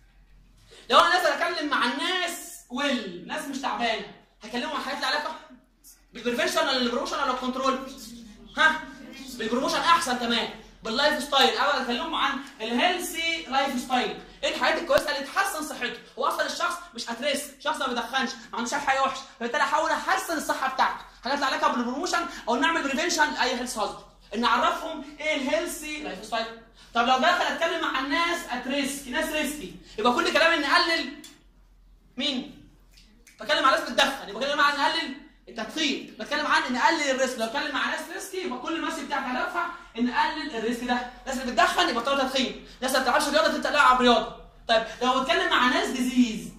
لو انا نازل اتكلم مع الناس ويل ناس مش تعبانه هكلمهم عن حاجات لها علاقه بالبريفنشن ولا البروموشن ولا الكنترول ها بالبروموشن احسن كمان باللايف ستايل اول اكلمهم عن الهيلثي لايف ستايل ايه الحاجات الكويسه اللي تحسن صحته هو اصلا الشخص مش اتريس شخص ما بيدخنش ما عندوش أي حاجه وحشه فبالتالي احاول احسن الصحه بتاعته حاجات لها علاقه بالبروموشن او نعمل بريفنشن لاي هيلث هازارد ان اعرفهم ايه الهيلثي لايف ستايل طب لو دخل اتكلم مع الناس اتريسك ناس ريسكي يبقى كل كلامي اني اقلل مين بتكلم مع ناس بتدخن يبقى بتكلم عن نقلل التدخين بتكلم عن ان نقلل الريسك لو اتكلم مع ناس ريسكي يبقى كل المسج بتاعك هدفها ان نقلل الريسك ده الناس اللي بتدخن يبقى بطلوا تدخين الناس اللي ما بتلعبش رياضه تبدا تلعب رياضه طيب لو بتكلم مع ناس ديزيز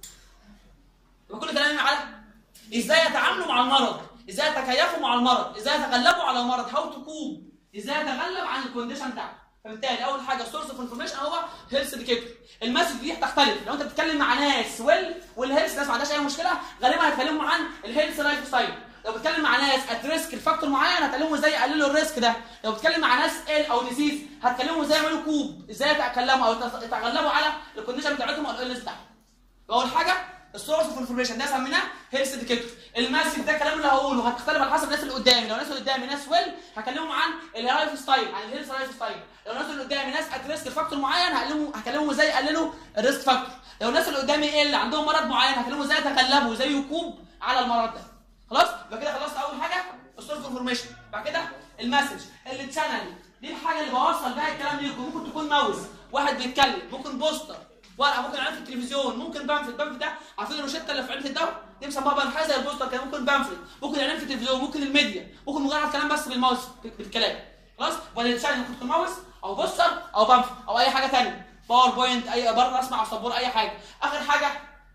يبقى كل كلامي على ازاي يتعاملوا مع المرض ازاي يتكيفوا مع المرض ازاي يتغلبوا على المرض هاو تو كوب ازاي يتغلب عن الكونديشن بتاعته فبالتالي اول حاجه سورس اوف انفورميشن هو هيلث انديكيتور المسج دي هتختلف لو انت بتتكلم مع ناس ويل والهيلث ناس ما عندهاش اي مشكله غالبا هيتكلموا عن الهيلث لايف ستايل لو بتتكلم مع ناس ات ريسك لفاكتور معين هتكلموا ازاي يقللوا الريسك ده لو بتتكلم مع ناس ال او ديزيز هتكلموا ازاي يعملوا كوب ازاي يتكلموا او يتغلبوا على الكونديشن بتاعتهم او الالنس بتاعهم اول حاجه السورس اوف انفورميشن ده سميناه هيلث انديكيتور المسج ده الكلام اللي هقوله هتختلف على حسب الناس اللي قدامي لو الناس اللي قدامي ناس ويل هكلمهم عن اللايف ستايل عن الهيلث لايف ستايل لو الناس اللي قدامي ناس ات ريسك فاكتور معين هكلمهم هكلمهم ازاي يقللوا الريسك فاكتور لو الناس اللي قدامي ال عندهم مرض معين هكلمهم ازاي يتغلبوا ازاي يكوب على المرض ده خلاص يبقى كده خلصت اول حاجه السورس اوف انفورميشن بعد كده المسج اللي تشانل دي الحاجه اللي بوصل بيها الكلام ليكم ممكن تكون ماوس واحد بيتكلم ممكن بوستر ورقه ممكن اعلان في التلفزيون ممكن بامفلت بامفلت ده عارفين الروشته اللي في علبه الدواء دي مسموها بقى حاجه زي البوستر كده ممكن بامفلت ممكن اعلان في التلفزيون ممكن الميديا ممكن مجرد كلام بس بالماوس بالكلام خلاص ولا تشانل ممكن تكون ماوس او بوستر او بامفلت او اي حاجه ثانيه باوربوينت اي بره اسمع على السبوره اي حاجه اخر حاجه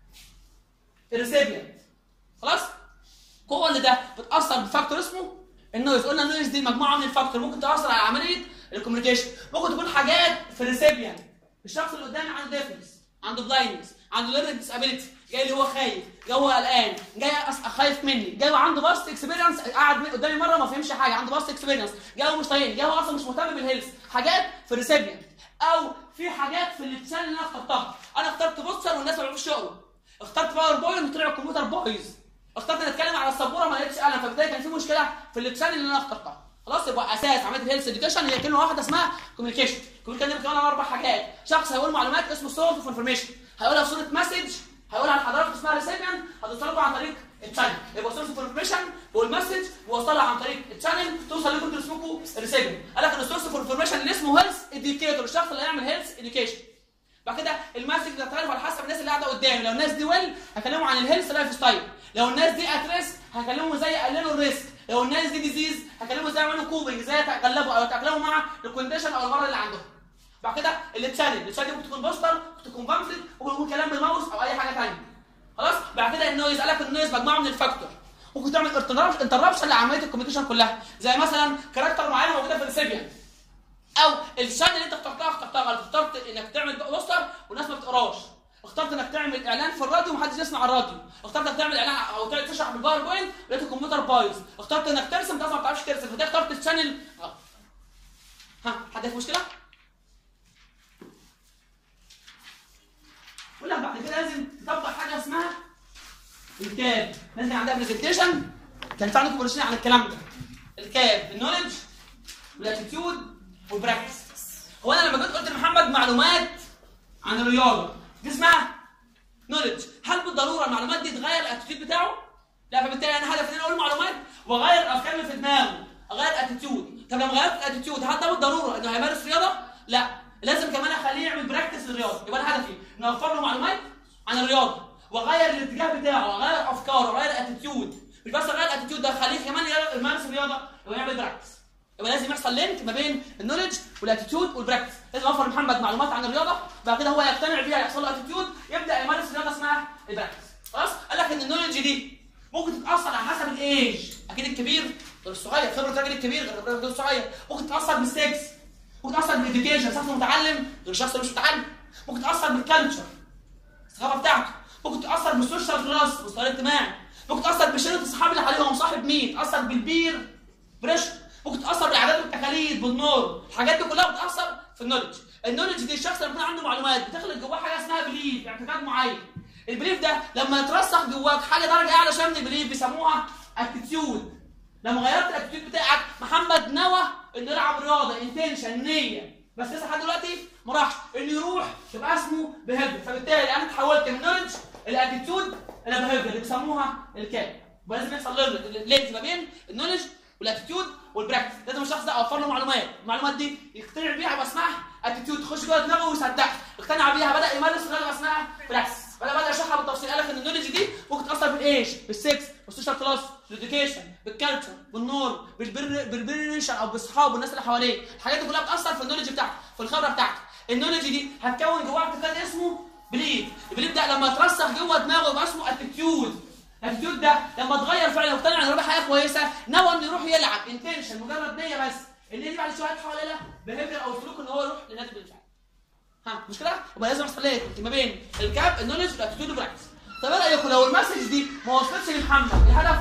الريسيبيانت خلاص كل ده بتاثر بفاكتور اسمه النويز قلنا النويز دي مجموعه من الفاكتور ممكن تاثر على عمليه الكوميونيكيشن ممكن تكون حاجات في الريسيبيانت الشخص اللي قدامي عنده ديفنس عنده بلايندنس عنده ليرنينج ديسابيلتي جاي اللي هو خايف جاي هو قلقان جاي أس- خايف مني جاي وعنده باست اكسبيرينس قاعد قدامي مره ما فهمش حاجه عنده باست اكسبيرينس جاي هو مش طايقني جاي هو اصلا مش مهتم بالهيلث حاجات في الريسيبيانت او في حاجات في اللسان اللي انا اخترتها انا اخترت بوستر والناس ما بيعرفوش يقروا اخترت باوربوينت وطلع الكمبيوتر بايظ اخترت ان اتكلم على السبوره ما لقيتش قلم فبالتالي كان في مشكله في اللسان اللي انا اخترتها خلاص يبقى اساس عمليه الهيلث اديوكيشن هي كلمه واحده اسمها كوميونيكيشن كوميونيكيشن بيتكون عن اربع حاجات شخص هيقول معلومات اسمه سورس اوف انفورميشن هيقولها في صوره مسج هيقولها لحضرتك اسمها ريسيبيان هتوصل لكم عن طريق الشانل يبقى سورس اوف انفورميشن والمسج بيوصلها عن طريق الشانل توصل لكم انتوا اسمكم ريسيبيان قال لك ان السورس اوف انفورميشن اللي اسمه هيلث اديوكيتور الشخص اللي هيعمل هيلث اديوكيشن بعد كده المسج بتختلف على حسب الناس اللي قاعده قدامي لو الناس دي ويل هكلمهم عن الهيلث لايف ستايل لو الناس دي ات ريسك هكلمهم ازاي يقللوا الريسك لو الناس دي ديزيز هكلمهم ازاي يعملوا كوبنج ازاي يتغلبوا او يتاقلموا مع الكونديشن او المرض اللي عندهم بعد كده التشانل التشانل ممكن تكون بوستر ممكن تكون بامفلت ممكن يكون كلام بالماوس او اي حاجه ثانيه خلاص بعد كده النويز قال لك النويز مجموعه من الفاكتور ممكن تعمل انتربشن لعمليه الكوميونيكيشن كلها زي مثلا كاركتر معينه موجوده في الريسيبيان او الشانل اللي انت اخترتها اخترتها غلط اخترت انك تعمل بوستر والناس ما بتقراش اخترت انك تعمل اعلان في الراديو ومحدش يسمع الراديو اخترت انك تعمل اعلان او تعمل تشرح بالباوربوينت لقيت الكمبيوتر بايظ اخترت انك ترسم انت اصلا ما بتعرفش ترسم فانت اخترت الشانل غلط ها حد في مشكله بقول لك بعد كده لازم تطبق حاجه اسمها الكاب لازم عندها برزنتيشن كان في عندكم برشين عن الكلام ده الكاب النولج والاتيتيود والبراكتس هو انا لما جيت قلت لمحمد معلومات عن الرياضه دي اسمها نولج هل بالضروره المعلومات دي تغير الاتيتيود بتاعه؟ لا فبالتالي انا هدفي ان انا اقول معلومات واغير الافكار اللي في دماغه اغير اتيتيود طب لما غيرت الاتيتيود هل ده بالضروره انه هيمارس رياضه لا لازم كمان اخليه يعمل براكتس للرياضه يبقى انا هدفي ان اوفر له معلومات عن الرياضه واغير الاتجاه بتاعه واغير افكاره واغير اتيتيود مش بس اغير الاتيتيود ده اخليه كمان يمارس الرياضه ويعمل براكتس يبقى لازم يحصل لينك ما بين النولج والاتيتيود والبراكتس لازم اوفر محمد معلومات عن الرياضه بعد كده هو يقتنع بيها يحصل له اتيتيود يبدا يمارس رياضه اسمها البراكتس خلاص قال لك ان النولج دي ممكن تتاثر على حسب الايج اكيد الكبير غير الصغير خبره الراجل الكبير غير الراجل الصغير ممكن تتاثر بالسكس ممكن تتاثر بالاديوكيشن شخص متعلم غير شخص مش متعلم ممكن تتاثر بالكالتشر الثقافه بتاعته ممكن تاثر بالسوشيال كلاس المستوى الاجتماعي ممكن تاثر بشله الصحاب اللي حواليه هو مصاحب مين تاثر بالبير بريشر ممكن تاثر بالعادات والتقاليد بالنور الحاجات دي كلها بتاثر في النولج النولج دي الشخص لما يكون عنده معلومات بتخلق جواه حاجه اسمها بليف اعتقاد معين البليف ده لما يترسخ جواك حاجه درجه اعلى شويه من البليف بيسموها اتيتيود لما غيرت الاتيتيود بتاعك محمد نوى انه يلعب رياضه انتنشن نيه بس لسه لحد دلوقتي ما راحش انه يروح يبقى اسمه بيهيفير فبالتالي انا اتحولت من نولج الاتيتيود الى بيهيفير اللي بيسموها الكاب يبقى لازم يحصل لينك ما بين النولج والاتيتيود والبراكتس لازم الشخص ده اوفر له معلومات المعلومات دي يقتنع بيها يبقى اسمها اتيتيود تخش جوه دماغه ويصدقها اقتنع بيها بدا يمارس رياضه اسمها براكتس بدا بدا يشرحها بالتفصيل قال لك ان النولج دي ممكن تاثر بالايش بالسكس بالسوشيال كلاس بالاديوكيشن بالكالتشر بالنور بالبر بالبريشن او باصحابه والناس اللي حواليه الحاجات دي كلها بتاثر في النولج بتاعته في الخبره بتاعته النولج دي هتكون جواها اعتقاد اسمه بليف البليف ده لما يترسخ جوه دماغه يبقى اسمه اتيتيود الاتيتيود ده لما اتغير فعلا واقتنع ان الرياضه حاجه كويسه نوى انه يروح يلعب انتنشن مجرد نيه بس النيه دي بعد شويه هتحول الى بيهيفير او سلوك ان هو يروح لنادي بالفعل ها مش كده؟ يبقى لازم يحصل ليه ما بين الكاب النولج والاتيتيود والبراكتس طب ايه رايكم لو المسج دي ما وصلتش لمحمد الهدف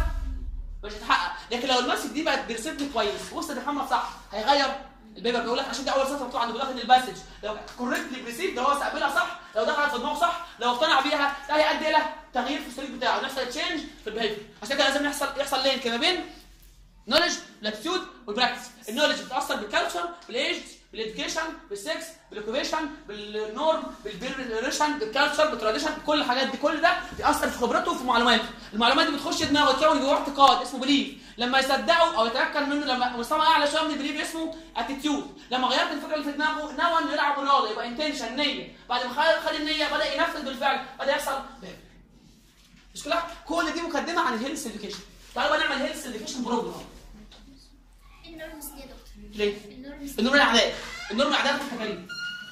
مش هيتحقق لكن لو المسج دي بقت بريسبت كويس وصلت لمحمد صح هيغير البيبر بيقول لك عشان دي اول سطر مكتوب عنده بيقول لك ان المسج لو كوريكتلي بريسيف ده هو استقبلها صح لو دخلت في دماغه صح لو اقتنع بيها ده هيؤدي الى تغيير في السلوك بتاعه يحصل تشينج في البيهيفير عشان كده لازم يحصل يحصل لينك ما بين نولج الاتيتيود والبراكتس النولج بتاثر بالكالتشر بالايج بالاديوكيشن بالسكس بالاوكيبيشن بالنورم بالبريشن بالكالتشر بالتراديشن كل الحاجات دي كل ده بيأثر في خبرته وفي معلوماته المعلومات دي بتخش دماغه تكون جواه اعتقاد اسمه بليف لما يصدقه او يتاكد منه لما مستوى اعلى شويه من البليف اسمه اتيتيود لما غيرت الفكره اللي في دماغه نوى انه يلعب رياضه يبقى انتنشن نيه بعد ما خد خد النيه بدا ينفذ بالفعل بدا يحصل مش كده كل دي مقدمه عن الهيلث اديوكيشن تعالوا بقى نعمل هيلث اديوكيشن بروجرام النورمز دي يا دكتور ليه؟ النورمز النور الاعداء النور الاعداء في التكاليف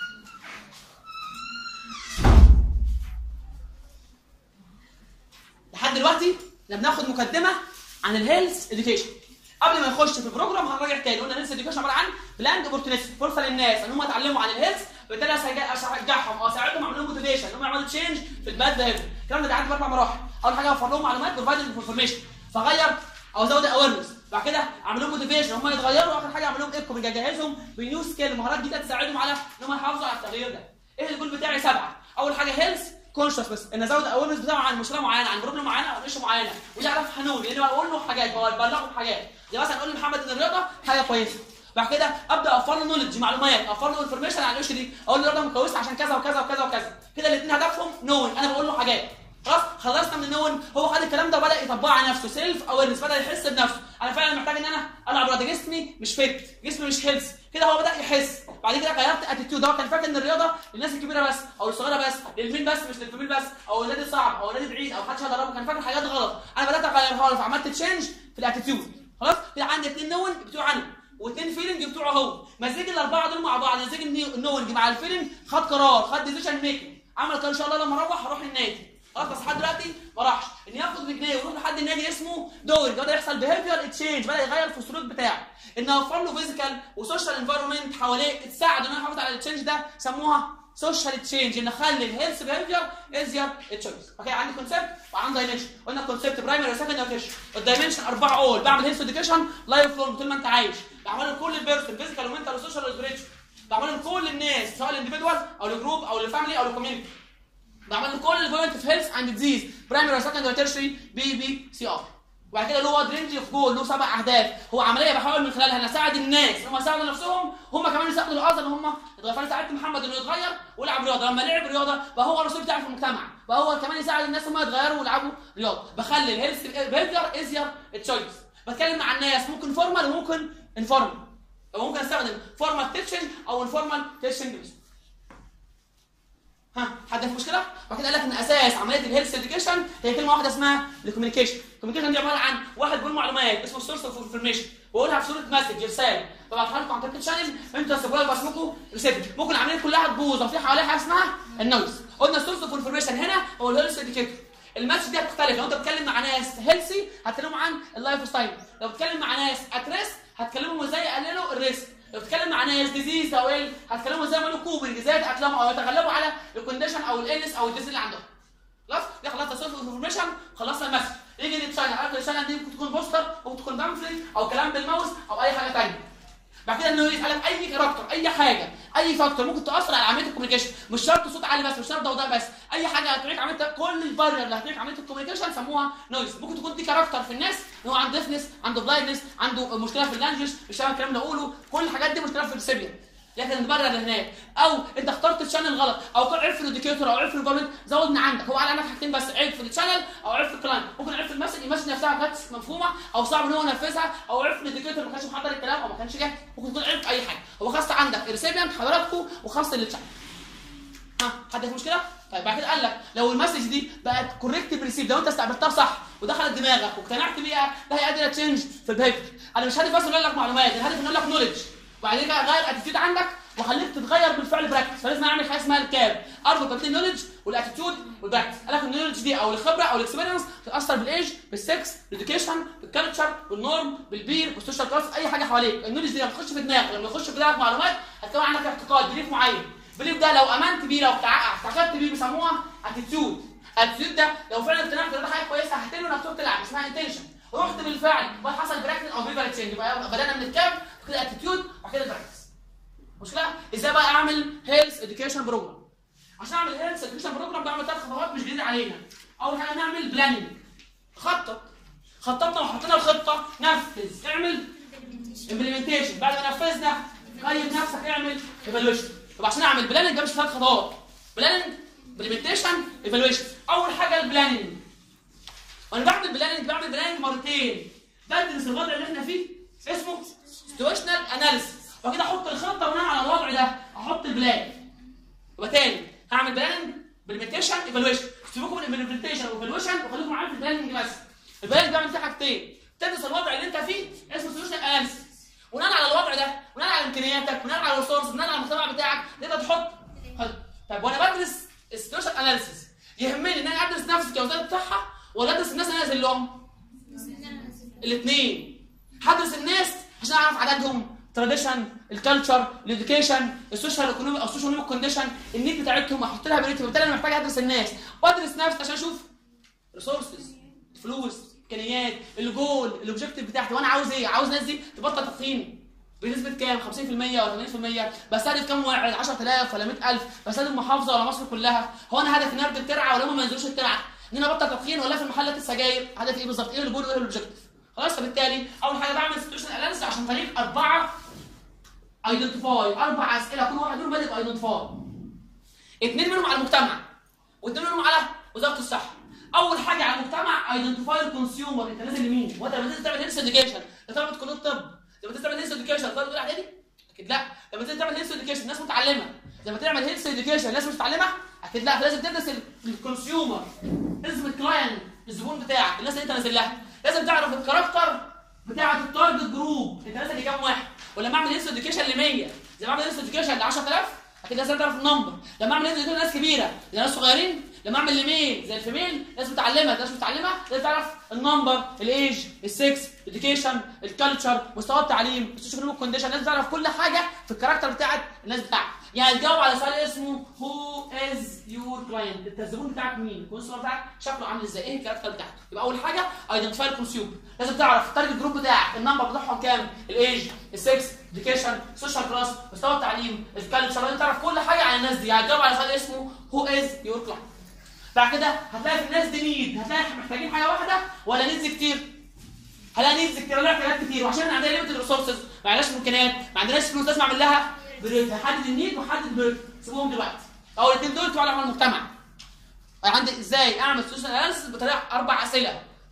لحد دلوقتي احنا بناخد مقدمه عن الهيلث اديوكيشن قبل ما نخش في البروجرام هنراجع تاني قلنا الهيلث اديوكيشن عباره عن بلاند اوبورتونيتي فرصه للناس ان هم يتعلموا عن الهيلث بالتالي أشجع- اشجعهم او اساعدهم اعمل لهم موتيفيشن ان هم يعملوا تشينج في الباد بيهيفير الكلام ده بيعدي باربع مراحل اول حاجه اوفر لهم معلومات بروفايد انفورميشن فغير او ازود الاويرنس بعد كده اعمل لهم موتيفيشن هم يتغيروا واخر حاجه اعمل لهم ايكو بجهزهم بنيو سكيل مهارات جديده تساعدهم على ان هم يحافظوا على التغيير ده ايه الجول بتاعي سبعه اول حاجه هيلث كونشس بس ان ازود الاويرنس بتاعه عن مشكله معينه عن بروبلم معينه او ايشو معينه ويعرف حنون لان بقول له حاجات ببلغه بحاجات زي مثلا اقول لمحمد ان الرياضه حاجه كويسه بعد كده ابدا اوفر له نولج معلومات اوفر له انفورميشن عن الايشو دي اقول له الرياضه كويسه عشان كذا وكذا وكذا وكذا كده الاثنين هدفهم نون انا بقول له حاجات خلاص خلصنا من النون هو خد الكلام ده وبدا يطبقه على نفسه سيلف اويرنس بدا يحس بنفسه انا فعلا محتاج ان انا العب رياضه جسمي مش فيت جسمي مش هيلث كده هو بدا يحس بعد كده غيرت اتيتيود هو كان فاكر ان الرياضه للناس الكبيره بس او الصغيره بس للمين بس مش للفيميل بس او النادي صعب او النادي بعيد او محدش هيدربه كان فاكر حاجات غلط انا بدات اغيرها له فعملت تشينج في الاتيتيود خلاص كده عندي اثنين نون بتوع عنه واثنين فيلنج بتوعه هو مزيج الاربعه دول مع بعض مزيج الني- النونج مع الفيلنج خد قرار خد ديسيشن ميكنج عمل قرار ان شاء الله لما اروح هروح النادي خلاص بس لحد دلوقتي ما راحش ان ياخد رجليه ويروح لحد النادي اسمه دوري بدا يحصل بيهيفير تشينج بدا يغير في السلوك بتاعه ان اوفر له فيزيكال وسوشيال انفايرمنت حواليه تساعد انه يحافظ على التشينج ده سموها سوشيال تشينج ان اخلي الهيلث بيهيفير ازير تشويس اوكي عندي كونسيبت وعندي دايمنشن قلنا الكونسيبت برايمري وسكندري وتيرشن الدايمنشن اربعه اول بعمل هيلث اديوكيشن لايف لونج طول ما انت عايش بعمله لكل البيرسون فيزيكال ومنتال وسوشيال وسبريتشوال بعمله لكل الناس سواء الانديفيدوال او الجروب او الفاميلي او الكوميونتي بعمل كل البوينت في هيلث اند ديزيز برايمري وسكندري وتيرشري بي بي سي ار وبعد كده له واد رينج اوف جول له سبع اهداف هو عمليه بحاول من خلالها ان اساعد الناس ان هم يساعدوا نفسهم هم كمان يساعدوا الاخر ان هم يتغيروا فانا ساعدت محمد انه يتغير ويلعب رياضه لما لعب رياضه بقى هو الرسول بتاعي في المجتمع بقى هو كمان يساعد الناس ان هم يتغيروا ويلعبوا رياضه بخلي الهيلث بيهيفير ازير تشويس بتكلم مع الناس ممكن فورمال وممكن انفورمال او ممكن استخدم فورمال تيتشنج او انفورمال تيتشنج بس ها حد في مشكله؟ وبعد كده قال لك ان اساس عمليه الهيلث اديوكيشن هي كلمه واحده اسمها الكوميونيكيشن، الكوميونيكيشن دي عباره عن واحد بيقول معلومات اسمه سورس اوف انفورميشن واقولها في صوره مسج رساله ببعتها لكم عن طريق الشانل انتوا تسيبوها لكم اسمكم ريسيبت ممكن العمليه كلها تبوظ لو في حواليها حاجه اسمها النويز قلنا السورس اوف انفورميشن هنا هو الهيلث اديوكيتور المسج دي هتختلف لو انت بتتكلم مع ناس هيلثي هتكلموا عن اللايف ستايل لو بتتكلم مع ناس اتريس هتكلموا ازاي يقللوا الريسك لو بتتكلم مع ناس ديزيز او ال هتكلموا ازاي يعملوا كوبنج ازاي يتاقلموا او يتغلبوا على الكونديشن او الالنس او الديزيز اللي عندهم خلاص دي خلصنا سورس اوف انفورميشن خلصنا المسج يجي للشانل عارف الشانل دي ممكن تكون بوستر او تكون بامفلت او كلام بالماوس او اي حاجه ثانيه بعد كده انه يسالك اي كاركتر اي حاجه اي فاكتور ممكن تاثر على عمليه الكوميونيكيشن مش شرط صوت عالي بس مش شرط ضوضاء بس اي حاجه هتعيق عمليه كل البارير اللي هتعيق عمليه الكوميونيكيشن سموها نويز ممكن تكون دي كاركتر في الناس ان هو عنده ديفنس عنده بلايندنس عنده مشكله في اللانجوج مش فاهم الكلام اللي اقوله كل الحاجات دي مشكله في الريسيبيان لكن نبرر هناك او انت اخترت الشانل غلط او كان عيب في الانديكيتور او عيب في الجورنمنت زود من عندك هو على عندك حاجتين بس عيب في الشانل او عيب في الكلاينت ممكن عيب في المسج المسج نفسها ما كانتش مفهومه او صعب ان هو ينفذها او عيب في الانديكيتور ما كانش محضر الكلام او ما كانش جاهز ممكن يكون عيب في اي حاجه هو خاص عندك الريسيبيانت حضراتكم وخاص للشانل ها حد في مشكله؟ طيب بعد كده قال لك لو المسج دي بقت كوريكت بريسيف لو انت استقبلتها صح ودخلت دماغك واقتنعت بيها ده هيؤدي الى تشينج في البيهيفير انا مش هدف بس اقول لك معلومات الهدف ان اقول لك نولج وبعدين كده اغير اتيتيود عندك واخليك تتغير بالفعل براكتس فلازم اعمل حاجه اسمها الكاب اربط بين النولج والاتيتيود والبراكتس قال لك النولج دي او الخبره او الاكسبيرينس تتاثر بالايج بالسكس بالاديوكيشن بالكالتشر بالنورم بالبير بالسوشيال كلاس اي حاجه حواليك النولج دي لما تخش في دماغك لما يخش في دماغك معلومات هتكون عندك اعتقاد بليف معين بليف ده لو امنت بيه لو اعتقدت بيه بيسموها اتيتيود اتيتيود ده لو فعلا اقتنعت ان ده حاجه كويسه هتنوي انك تروح تلعب اسمها انتنشن رحت بالفعل بقى حصل براكتس او فيفر تشينج يبقى بدانا من الكاب كده اتيتيود وبعد كده البراكتس مشكله ازاي بقى اعمل هيلث اديوكيشن بروجرام عشان اعمل هيلث اديوكيشن بروجرام بعمل ثلاث خطوات مش جديده علينا اول حاجه نعمل بلاننج خطط خططنا وحطينا الخطه نفذ اعمل امبلمنتيشن بعد ما نفذنا قيم نفسك اعمل ايفالويشن طب عشان اعمل بلاننج ده مش ثلاث خطوات بلاننج امبلمنتيشن ايفالويشن اول حاجه البلاننج وانا بعمل بلاننج بعمل بلاننج مرتين بدرس الوضع اللي احنا فيه اسمه سيتويشنال اناليسيس وكده احط الخطه بناء على الوضع ده احط البلان يبقى تاني هعمل بلاننج امبلمنتيشن ايفالويشن سيبوكم من الامبلمنتيشن والايفالويشن وخليكم معايا في البلاننج بس البلاننج بعمل فيه حاجتين تدرس الوضع اللي انت فيه اسمه سيتويشنال اناليسيس بناء على الوضع ده بناء على امكانياتك بناء على الريسورس بناء على المجتمع بتاعك تقدر تحط حط. طيب وانا بدرس السيتويشنال اناليسيس يهمني ان انا ادرس نفسي كوزاره الصحه ولا ادرس الناس اللي انا نازل لهم الاثنين هدرس الناس عشان اعرف عددهم تراديشن الكالتشر الاديوكيشن السوشيال ايكونومي او السوشيال كونديشن النيد بتاعتهم احط لها بريتي بالتالي انا محتاج ادرس الناس وادرس نفسي عشان اشوف ريسورسز فلوس امكانيات الجول الاوبجيكتيف بتاعتي وانا عاوز ايه عاوز الناس دي تبطل تدخين بنسبة كام؟ 50% ولا 80% بستهدف كام واحد؟ 10000 ولا 100000 بستهدف محافظة ولا مصر كلها؟ هو انا هدفي ان ارضي الترعة ولا هم ما ينزلوش الترعة؟ ان انا ابطل تدخين ولا في محلات السجاير؟ هدفي ايه بالظبط؟ ايه الجول وايه الاوبجيكتيف؟ خلاص فبالتالي اول حاجة بعمل سيتويشن اناليسيس عشان طريق اربعة ايدنتيفاي اربع اسئله كل واحد منهم بادئ بايدنتيفاي اثنين منهم على المجتمع واثنين منهم على وزاره الصحه اول حاجه على المجتمع ايدنتيفاي الكونسيومر انت نازل لمين وانت لما تنزل تعمل هيلث اديوكيشن انت طالب كليه الطب لما تنزل تعمل هيلث اديوكيشن طالب تقول اعدادي اكيد لا لما تنزل تعمل هيلث اديوكيشن ناس متعلمه لما تعمل هيلث اديوكيشن ناس مش متعلمه اكيد لا لازم تدرس الكونسيومر لازم الكلاينت الزبون بتاعك الناس اللي انت نازل لها لازم تعرف الكاركتر بتاعه التارجت جروب انت نازل لكام واحد ولما اعمل هيلث اديوكيشن ل 100 زي ما اعمل هيلث اديوكيشن ل 10000 اكيد لازم تعرف النمبر لما اعمل هيلث اديوكيشن لناس كبيره لناس صغيرين لما اعمل لميل زي الفيميل ناس متعلمه ناس متعلمه لازم تعرف النمبر الايج السكس الاديوكيشن الكالتشر مستوى التعليم السوشيال كونديشن لازم تعرف كل حاجه في الكاركتر بتاعت الناس بتاعك يعني تجاوب على سؤال اسمه هو از يور كلاينت انت الزبون بتاعك مين الكونسيومر بتاعك شكله عامل ازاي ايه الكاركتر بتاعته يبقى اول حاجه ايدنتيفاي الكونسيومر لازم تعرف التارجت جروب بتاعك النمبر بتاعهم كام الايج السكس اديوكيشن سوشيال كلاس مستوى التعليم الكالتشر لازم تعرف كل حاجه عن الناس دي يعني تجاوب على سؤال اسمه هو از يور كلاينت بعد كده هتلاقي في الناس دي نيد هتلاقي محتاجين حاجه واحده ولا نيدز كتير هلاقي نيدز كتير ولا احتياجات كتير وعشان احنا عندنا ليميتد ريسورسز ما عندناش امكانيات ما عندناش فلوس لازم اعمل لها بريت هحدد النيد وحدد البريت سيبوهم دلوقتي او الاثنين دول بتوع على المجتمع عندي ازاي اعمل سوشيال اناليسيس بطريقه اربع اسئله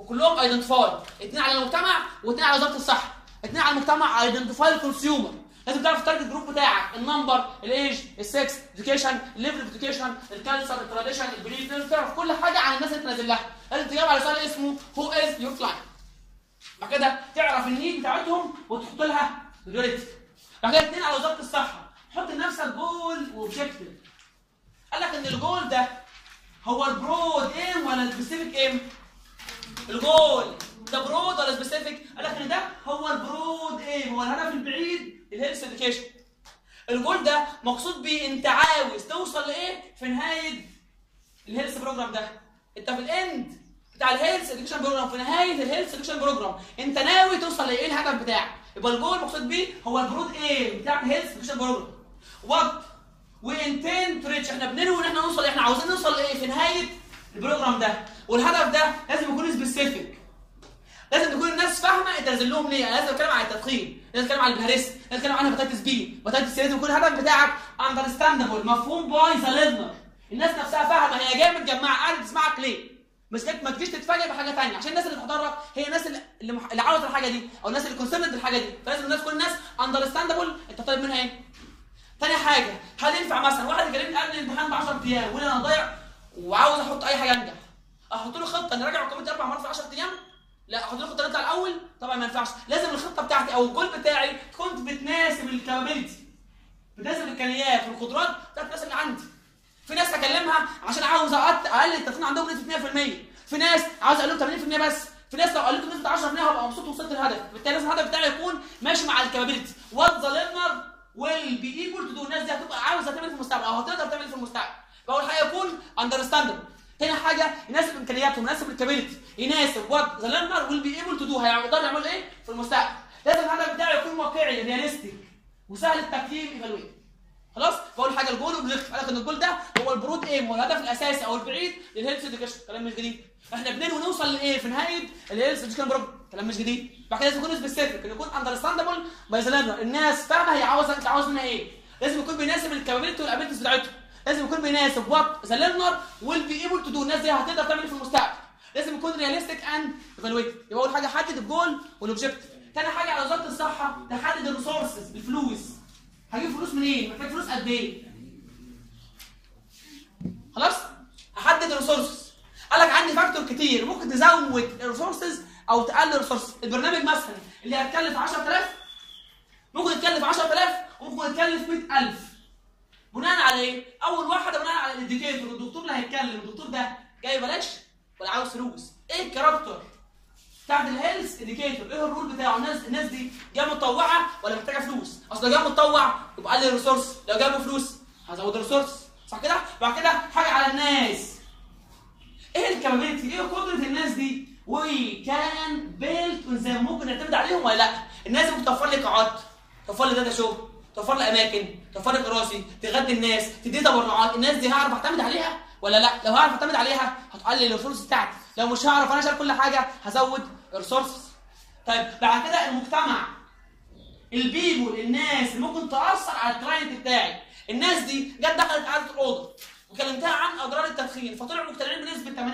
وكلهم ايدنتيفاي اثنين على المجتمع واثنين على وزاره الصحه اثنين على المجتمع ايدنتيفاي الكونسيومر لازم تعرف التارجت جروب بتاعك النمبر الايج السكس اديوكيشن الليفل اوف اديوكيشن الكالتشر التراديشن البريف لازم تعرف كل حاجه عن الناس اللي انت نازل لها لازم تجاوب على سؤال اسمه هو از يور كلاينت بعد كده تعرف النيد بتاعتهم وتحط لها بريوريتي بعد كده اثنين على وزاره الصحه حط لنفسك جول واوبجيكتيف قال لك ان الجول ده هو البرود ايم ولا السبيسيفيك ايم الجول ده برود ولا سبيسيفيك قال لك ان ده هو البرود ايم هو الهدف البعيد الهيلث اديوكيشن الجول ده مقصود بيه انت عاوز توصل لايه في نهايه الهيلث بروجرام ده انت في الاند بتاع الهيلث اديوكيشن بروجرام في نهايه الهيلث اديوكيشن بروجرام انت ناوي توصل لايه الهدف بتاعك يبقى الجول مقصود بيه هو البرود ايم بتاع الهيلث اديوكيشن بروجرام وات وانتين تو ريتش احنا بننوي ان احنا نوصل احنا عاوزين نوصل لايه في نهايه البروجرام ده والهدف ده لازم يكون سبيسيفيك لازم تكون الناس فاهمه انت نازل لهم ليه انا لازم اتكلم عن التدخين لازم اتكلم عن البهارس لازم اتكلم عن هيباتيتس بي هيباتيتس سي لازم يكون الهدف بتاعك اندرستاندبل مفهوم باي ذا ليزنر الناس نفسها فاهمه هي جايه متجمعه قاعده تسمعك ليه مش كده ما تجيش تتفاجئ بحاجه ثانيه عشان الناس اللي بتحضرك هي الناس اللي اللي, مح... اللي عاوزه الحاجه دي او الناس اللي كونسيرند الحاجه دي فلازم الناس كل الناس اندرستاندبل انت طالب منها ايه تاني حاجه هل ينفع مثلا واحد يكلمني قبل الامتحان ب 10 ايام ويقول لي انا ضايع وعاوز احط اي حاجه انجح احط له خطه ان اراجع الكومنت اربع مرات في 10 ايام لا احط له خطه نطلع الاول طبعا ما ينفعش لازم الخطه بتاعتي او الجول بتاعي تكون بتناسب الكابابيلتي بتناسب الامكانيات والقدرات بتاعت الناس اللي عندي في ناس اكلمها عشان عاوز أقط- اقلل التدخين عندهم بنسبه 100% في ناس عاوز اقللهم 80% بس في ناس لو قللت بنسبه 10% هبقى مبسوط وصلت للهدف بالتالي لازم الهدف بتاعي يكون ماشي مع الكابابيلتي وات ذا ليرنر ويل بي ايبل تو دو الناس دي هتبقى عاوزه تعمل في المستقبل او هتقدر تعمل في المستقبل فاول حاجه يكون اندرستاندبل تاني حاجه يناسب امكانياتهم يناسب الكابابيلتي يناسب وات ذا ليرنر ويل بي ايبل تو دو هيقدروا يعملوا ايه في المستقبل لازم الهدف بتاعي يكون واقعي رياليستيك وسهل التقييم ايفالويت خلاص فاول حاجه الجول والاوبجيكتيف قال لك ان الجول ده هو البرود ايم هو الهدف الاساسي او البعيد للهيلث اديوكيشن كلام مش جديد احنا بننوي نوصل لايه في نهايه الهيلث اديوكيشن بروجرام كلام مش جديد بعد كده لازم يكون سبيسيفيك ان يكون اندرستاندبل باي ذا ليرنر الناس فاهمه هي عاوزه انت عاوز منها ايه لازم يكون بيناسب الكابابيلتي والابيلتيز بتاعتهم لازم يكون بيناسب وات ذا ليرنر ويل بي ايبل تو دو الناس دي هتقدر تعمل إيه في المستقبل لازم يكون رياليستيك اند ايفالويت يبقى اول حاجه حدد الجول والاوبجيكتيف تاني حاجه على وزاره الصحه تحدد الريسورسز الفلوس هجيب فلوس منين محتاج فلوس قد ايه خلاص احدد الريسورسز قال لك عندي فاكتور كتير ممكن تزود الريسورسز او تقلل الريسورسز البرنامج مثلا اللي هيتكلف 10000 ممكن يتكلف 10000 وممكن يتكلف 100000 بناء على ايه اول واحده بناء على الانديكيتور الدكتور اللي هيتكلم الدكتور ده جاي بلاش ولا عاوز فلوس ايه الكاركتر بتاعت الهيلث انديكيتور ايه الرول بتاعه الناس الناس دي جايه متطوعه ولا محتاجه فلوس اصل لو جايه متطوع يبقى قلل الريسورس لو جابوا فلوس هزود الريسورس صح كده بعد كده حاجه على الناس ايه الكابابيلتي ايه قدره الناس دي وي كان بيلت زي ممكن نعتمد عليهم ولا لا الناس دي ممكن توفر لي قاعات توفر لي داتا شو توفر لي اماكن توفر لي كراسي تغدي الناس تدي تبرعات الناس دي هعرف اعتمد عليها ولا لا لو هعرف اعتمد عليها هتقلل الريسورس بتاعتي لو مش هعرف انا اشيل كل حاجه هزود الريسورسز طيب بعد كده المجتمع البيبول الناس اللي ممكن تاثر على الكلاينت بتاعي الناس دي جت دخلت قعدت الاوضه وكلمتها عن اضرار التدخين فطلعوا مقتنعين بنسبه 80%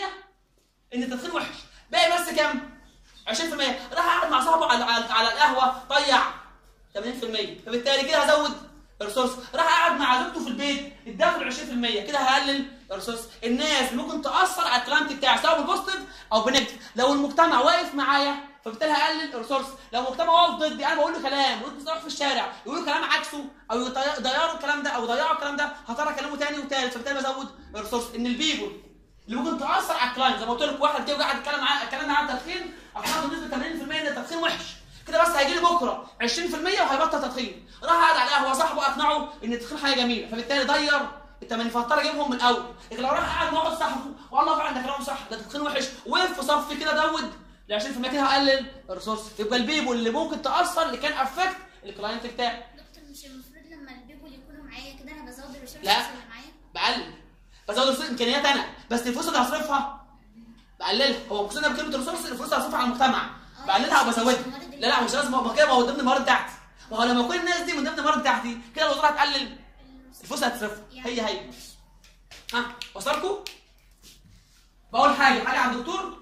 ان التدخين وحش باقي بس كام 20% راح قعد مع صاحبه على على, على القهوه ضيع 80% فبالتالي كده هزود الريسورس راح قعد مع زوجته في البيت اداله 20% كده هقلل الريسورس الناس اللي ممكن تاثر على الكلاينت بتاعي سواء بالبوزيتيف او بالنيجاتيف لو المجتمع واقف معايا فبالتالي هقلل الريسورس لو المجتمع واقف ضدي انا بقول له كلام وانت بتروح في الشارع يقولوا كلام عكسه او يضيعوا الكلام ده او يضيعوا الكلام ده هضطر اكلمه تاني وتالت فبالتالي بزود الريسورس ان البيبول اللي ممكن تاثر على الكلاينت زي ما قلت لك واحد جه وقعد يتكلم معاه اتكلم معاه عن التدخين اخذ بنسبه 80% ان التدخين وحش كده بس هيجي لي بكره 20% وهيبطل تدخين راح قعد على القهوه صاحبه اقنعه ان التدخين حاجه جميله فبالتالي ضير التمانين فاضطر اجيبهم من الاول لكن لو راح قعد مع واحد صاحبه والله فعلا ده كلامه صح ده التدخين وحش وقف في صفي كده زود ل 20% كده هقلل الريسورس يبقى البيبول اللي ممكن تاثر اللي كان افكت الكلاينت بتاعي دكتور مش المفروض لما البيبول يكونوا معايا كده انا بزود الريسورسز لا. اللي معايا بقلل بزود الفلوس امكانيات انا بس الفلوس اللي هصرفها بقللها هو مقصودنا بكلمه ريسورس الفلوس اللي هصرفها على المجتمع بقللها وبزودها لا لا مش لازم ما كده ما هو ضمن الموارد بتاعتي ما هو لما كل الناس دي من ضمن الموارد بتاعتي كده الوزاره هتقلل الفلوس اللي هتصرفها هي هي ها وصلكوا؟ بقول حاجه حاجه عند الدكتور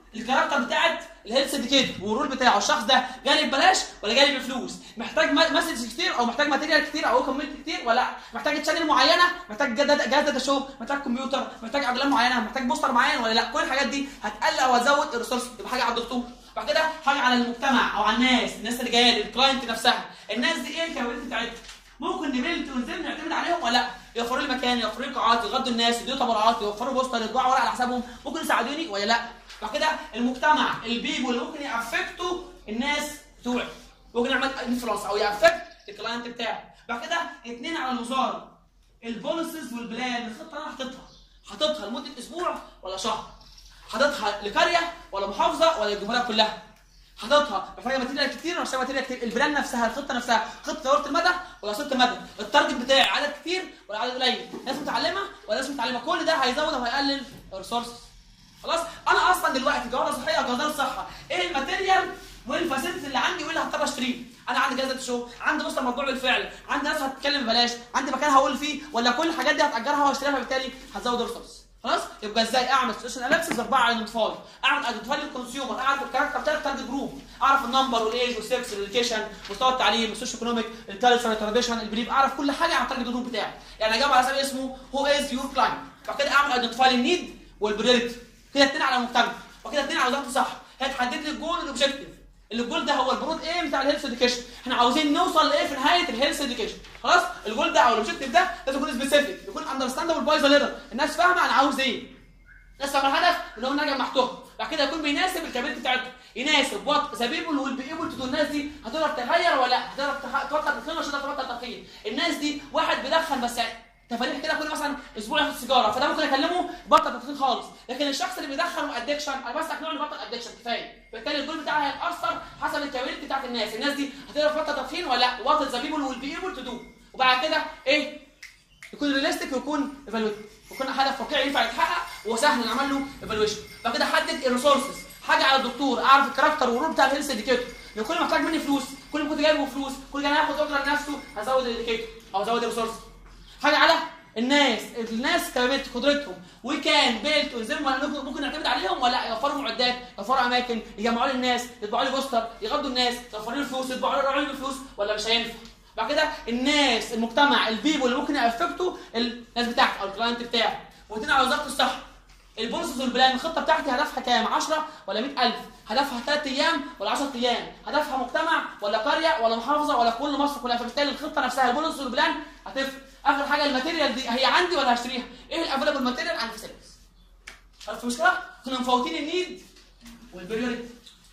الكاركتر بتاعت الهيلث اديكيتور والرول بتاعه الشخص ده جالي ببلاش ولا جالي بفلوس محتاج مسج كتير او محتاج ماتيريال كتير او كومنت كتير ولا لا محتاج تشانل معينه محتاج جهاز جهاز داتا شو محتاج كمبيوتر محتاج اقلام معينه محتاج بوستر معين ولا لا كل الحاجات دي هتقلل او هتزود الريسورس تبقى حاجه على الدكتور بعد كده حاجه على المجتمع او على الناس الناس اللي جايه لي الكلاينت نفسها الناس دي ايه الكابابيلتي بتاعتها ممكن نبيلت ونزل نعتمد عليهم ولا لا يوفروا لي مكان يوفروا لي قاعات يغطوا الناس يدوا تبرعات يوفروا بوستر يطبعوا ورق على حسابهم ممكن يساعدوني ولا لا بعد كده المجتمع البيبو اللي ممكن يأفكتوا الناس بتوعي ممكن يعمل انفلونس او يأفكت الكلاينت بتاعي بعد كده اثنين على الوزاره البوليسز والبلان الخطه اللي انا حاططها حاططها لمده اسبوع ولا شهر حاططها لقريه ولا محافظه ولا الجمهوريه كلها حاططها محتاجه ماتيريال كتير ولا محتاجه ماتيريال كتير البلان نفسها الخطه نفسها خطه طويله المدى ولا قصيره المدى التارجت بتاعي عدد كتير ولا عدد قليل ناس متعلمه ولا ناس متعلمه كل ده هيزود او هيقلل الريسورسز خلاص انا اصلا دلوقتي جوده صحيه او جوده صحه ايه الماتيريال والفاسيلتيز اللي عندي وايه اللي هضطر اشتريه انا عندي جهاز شو عندي بوستر مطبوع بالفعل عندي ناس هتتكلم ببلاش عندي مكان هقول فيه ولا كل الحاجات دي هتاجرها واشتريها فبالتالي هتزود الريسورس خلاص يبقى ازاي اعمل سيشن اناليسيس اربعه ايدنتيفاي اعمل ايدنتيفاي للكونسيومر اعرف الكاركتر بتاع التارجت جروب اعرف النمبر والايج والسكس واللوكيشن مستوى التعليم السوشيو ايكونوميك الكالتشر التراديشن البريف اعرف كل حاجه عن التارجت جروب بتاعي يعني اجاوب على سؤال اسمه هو از يور كلاينت بعد كده اعمل ايدنتيفاي للنيد والبريوريتي كده اثنين على المجتمع وكده اثنين على وزاره الصحه هتحدد لي الجول والاوبجيكتيف الجول ده هو البرود ايه بتاع الهيلث اديوكيشن احنا عاوزين نوصل لايه في نهايه الهيلث اديوكيشن خلاص الجول ده او الاوبجيكتيف ده لازم يكون سبيسيفيك يكون اندرستاندبل باي ذا ليرنر الناس فاهمه انا عاوز ايه الناس فاهمه الهدف ان هم انا جمعتهم بعد كده يكون بيناسب الكابيلتي بتاعتهم يناسب وات ذا بيبل ويل بي ايبل تو الناس دي هتقدر تغير ولا لا هتقدر تخ- تبطل تدخين ولا مش هتقدر تبطل تدخين الناس دي واحد بيدخن بس تفاريح كده كل مثلا اسبوع ياخد سيجاره فده ممكن اكلمه بطل تدخين خالص لكن الشخص اللي بيدخن وادكشن انا بس اقنعه انه يبطل ادكشن كفايه فبالتالي الجول بتاعها هيتاثر حسب الكابيلتي بتاعت الناس الناس دي هتقدر تبطل تدخين ولا لا وات ذا بيبل ويل بي ايبل تو دو وبعد كده ايه يكون رياليستيك ويكون ايفالويت ويكون هدف واقعي ينفع يتحقق وسهل نعمل له ايفالويشن بعد كده احدد الريسورسز حاجه على الدكتور اعرف الكاركتر والرول بتاع الهيلث اديكيتور لو كل محتاج مني فلوس كل ما كنت جايبه فلوس كل كان هياخد اوردر لنفسه هزود الاديكيتور او هزود الريسورس حاجه على الناس الناس كابت قدرتهم وكان بيلت وزم ولا ممكن ممكن نعتمد عليهم ولا لا يوفروا معدات يوفروا اماكن يجمعوا لي الناس يطبعوا لي بوستر يغضوا الناس يوفروا لي فلوس يطبعوا لي يراعوا لي فلوس ولا مش هينفع بعد كده الناس المجتمع البيبو اللي ممكن يأفكتوا الناس بتاعتي او الكلاينت بتاعي واتنين على وزاره الصحه البوليسز والبلان الخطه بتاعتي هدفها كام 10 ولا 100000 هدفها 3 ايام ولا 10 ايام هدفها مجتمع ولا قريه ولا محافظه ولا كل مصر كلها فبالتالي الخطه نفسها البوليسز والبلان هتفرق اخر حاجه الماتيريال دي هي عندي ولا هشتريها ايه الافيلابل ماتيريال عندي في سيرفيس عرفت المشكله كنا مفوتين النيد والبريوريتي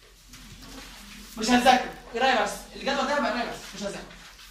مش هنذاكر قرايه بس الجدول ده يبقى قرايه بس مش هنذاكر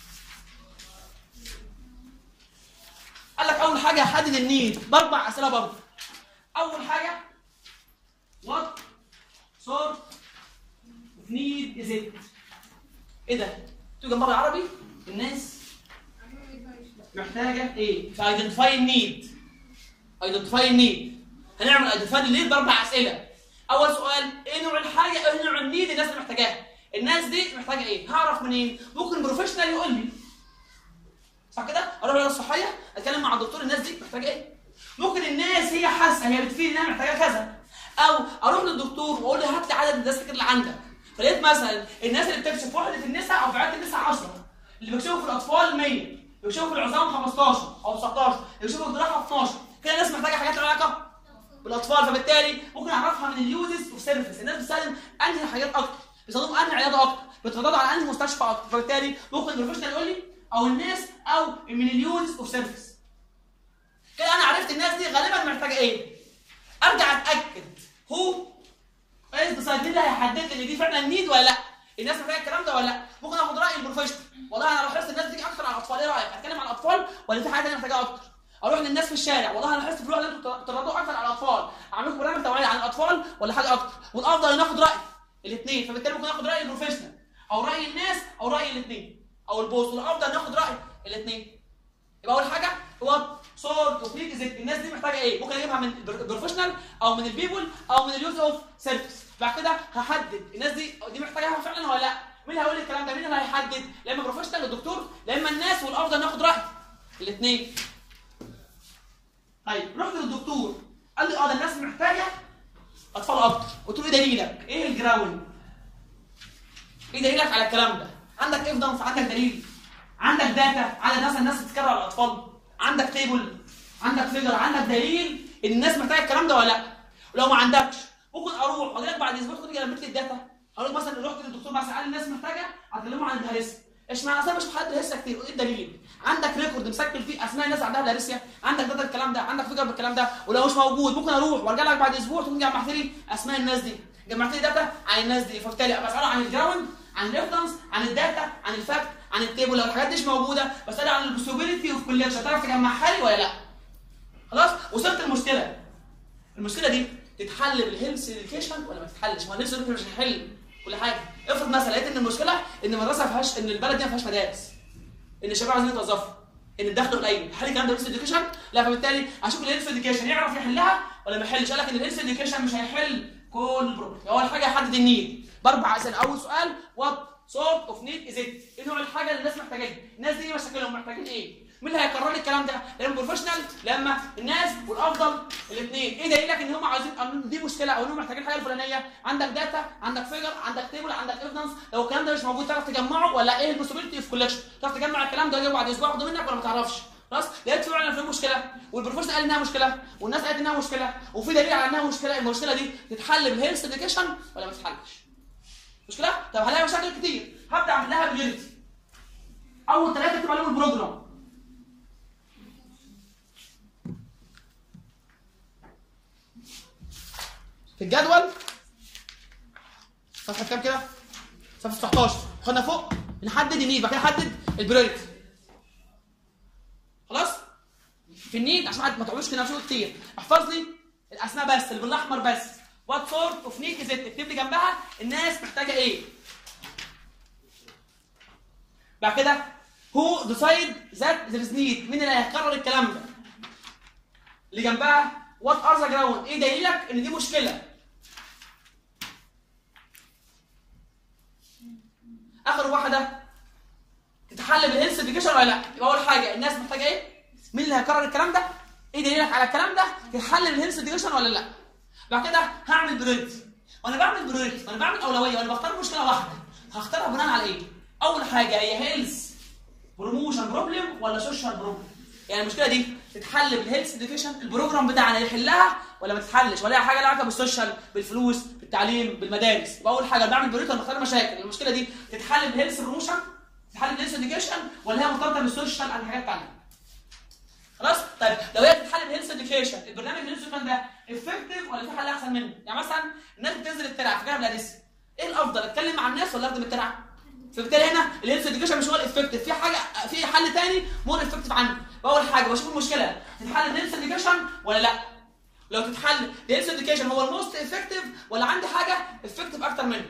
قال لك اول حاجه حدد النيد باربع اسئله برضه اول حاجه what sort of need is it ايه ده تيجي جنبها بالعربي الناس محتاجه ايه فايدنتيفاي النيد ايدنتيفاي النيد هنعمل ايدنتيفاي النيد باربع اسئله اول سؤال ايه نوع الحاجه ايه نوع النيد الناس اللي محتاجاها الناس دي محتاجه ايه هعرف منين ممكن بروفيشنال يقول لي صح كده اروح للصحيه الصحيه اتكلم مع الدكتور الناس دي محتاجه ايه ممكن الناس هي حاسه هي بتفيد انها محتاجه كذا او اروح للدكتور واقول له هات لي عدد الناس اللي عندك فلقيت مثلا الناس اللي بتكشف وحده النساء او في عياده النساء 10 اللي بيكشفوا في الاطفال 100 اللي بيكشفوا في العظام 15 او 19 اللي بيكشفوا في الجراحه 12 كده الناس محتاجه حاجات لها علاقه بالاطفال فبالتالي ممكن اعرفها من اليوزز اوف سيرفيس الناس بتستخدم انهي حاجات اكتر بيستخدموا انهي عياده اكتر بيترددوا على انهي مستشفى اكتر فبالتالي ممكن البروفيشنال يقول لي او الناس او من اليوزز اوف سيرفيس كده انا عرفت الناس دي غالبا محتاجه ايه ارجع اتاكد هو از ديسايد مين اللي هيحدد لي ان دي فعلا نيد ولا لا الناس محتاجه الكلام ده ولا لا ممكن اخد راي البروفيشنال والله انا لاحظت الناس دي اكتر على الاطفال ايه رايك اتكلم على الاطفال ولا في حاجه ثانيه محتاجها اكتر اروح للناس في الشارع والله انا لاحظت في الوقت اللي انتوا بترددوا اكتر على الاطفال اعمل لكم برنامج توعيه عن الاطفال ولا حاجه اكتر والافضل ان اخد راي الاثنين فبالتالي ممكن اخد راي البروفيشنال او راي الناس او راي الاثنين او البوست والافضل ناخد راي الاثنين يبقى اول حاجه هو صور تقنيك ازاي الناس دي محتاجه ايه ممكن اجيبها من البروفيشنال او من البيبول او من اليوز اوف سيرفيس بعد كده هحدد الناس دي دي محتاجاها فعلا ولا لا مين اللي هيقول لي الكلام ده مين اللي هيحدد لا اما بروفيشنال الدكتور لا اما الناس والافضل ناخد راي الاثنين طيب رحت للدكتور قال لي اه ده الناس محتاجه اطفال اكتر قلت له ايه دليلك؟ ايه الجراوند؟ ايه دليلك على الكلام ده؟ عندك ايفيدنس عندك دليل عندك داتا على مثلا الناس بتتكرر على الاطفال عندك تيبل عندك فيجر عندك دليل ان الناس محتاجه الكلام ده ولا لا ولو ما عندكش ممكن اروح واجي لك بعد اسبوع تقول لي لميت لي الداتا اقول لك مثلا رحت للدكتور مثلا قال الناس محتاجه اكلمه عن الهرسه ايش معنى اصلا مش حد هرسه كتير ايه الدليل عندك ريكورد مسجل فيه اسماء الناس عندها الهرسه عندك داتا الكلام ده عندك فيجر بالكلام ده ولو مش موجود ممكن اروح وارجع لك بعد اسبوع تقوم جمعت لي اسماء الناس دي جمعت لي داتا عن الناس دي فبالتالي ابقى اساله عن الجراوند عن الريفرنس عن الداتا عن الفاكت عن التيبل لو الحاجات دي مش موجوده بسال عن البوسيبيليتي اوف كولكشن تعرف تجمعها لي ولا لا خلاص وصلت المشكله المشكله دي تتحل بالهيلث اديوكيشن ولا ما تتحلش؟ ما الهيلث اديوكيشن مش هيحل كل حاجه افرض مثلا لقيت ان المشكله ان المدرسه ما فيهاش ان البلد دي ما فيهاش مدارس ان الشباب عايزين يتوظفوا ان الدخل قليل هل الكلام ده هيلث اديوكيشن؟ لا فبالتالي اشوف الهيلث اديوكيشن يعرف يحلها ولا ما يحلش؟ قال لك ان الهيلث اديوكيشن مش هيحل كل البروبلم اول حاجه يحدد النيد باربع اسئله اول سؤال وات سورت اوف نيد از ات ايه نوع الحاجه اللي الناس محتاجاها الناس دي ايه مشاكلهم محتاجين ايه مين اللي هيقرر لي الكلام ده لان بروفيشنال لما الناس والافضل الاثنين ايه دليلك ان هم عايزين أن دي مشكله او انهم محتاجين الحاجه الفلانيه عندك داتا عندك فيجر عندك تيبل عندك ايفيدنس لو الكلام ده مش موجود تعرف تجمعه ولا ايه البوسيبيلتي اوف كولكشن تعرف تجمع الكلام ده بعد اسبوع واخده منك ولا ما تعرفش خلاص لقيت فعلا في مشكله والبروفيشنال قال انها مشكله والناس قالت انها مشكله وفي دليل على انها مشكله المشكله دي تتحل بالهيلث اديوكيشن ولا ما تتحلش مشكله طب هلاقي مشاكل كتير هبدا اعمل لها بيونتي اول ثلاثه اكتب عليهم البروجرام في الجدول صفحه كام كده صفحه 19 خدنا فوق نحدد النيد بعد كده نحدد البريوريتي خلاص في النيد عشان ما تقعدوش كده نفسه كتير احفظ لي الاسماء بس اللي بالاحمر بس وات سورت اوف نيد از اكتب لي جنبها الناس محتاجه ايه بعد كده هو ديسايد ذات ذير از نيد مين اللي هيقرر الكلام ده اللي جنبها وات ار ذا جراوند ايه دليلك ان دي مشكله اخر واحده تتحل بالهيلث اديوكيشن ولا لا يبقى اول حاجه الناس محتاجه ايه مين اللي هيقرر الكلام ده ايه دليلك على الكلام ده تتحل بالهيلث اديوكيشن ولا لا بعد كده هعمل بريوريتي وانا بعمل بريوريتي وانا بعمل اولويه وانا بختار مشكله واحده هختارها بناء على ايه اول حاجه هي هيلث بروموشن بروبلم ولا سوشيال بروبلم يعني المشكله دي تتحل بالهيلث اديوكيشن البروجرام بتاعنا يحلها ولا ما تتحلش ولا حاجه لها علاقه بالسوشيال بالفلوس بالتعليم بالمدارس يبقى اول حاجه بعمل بريوريتي بختار مشاكل المشكله دي تتحل بالهيلث بروموشن تتحل بالهيلث اديوكيشن ولا هي مرتبطه بالسوشيال عن حاجات ثانيه خلاص طيب لو هي بتتحل بالهيلث اديوكيشن البرنامج الهيلث اديوكيشن ده افكتيف ولا في حل احسن منه يعني مثلا الناس بتنزل الترعه في جانب الاديس ايه الافضل اتكلم مع الناس ولا اخدم الترعه فبالتالي هنا الهيلث اديوكيشن مش هو الافكتيف في حاجه في حل تاني مور افكتيف عنه اول حاجه بشوف المشكله تتحل الهيلث اديوكيشن ولا لا لو تتحل الهيلث اديوكيشن هو الموست افكتيف ولا عندي حاجه افكتيف اكتر منه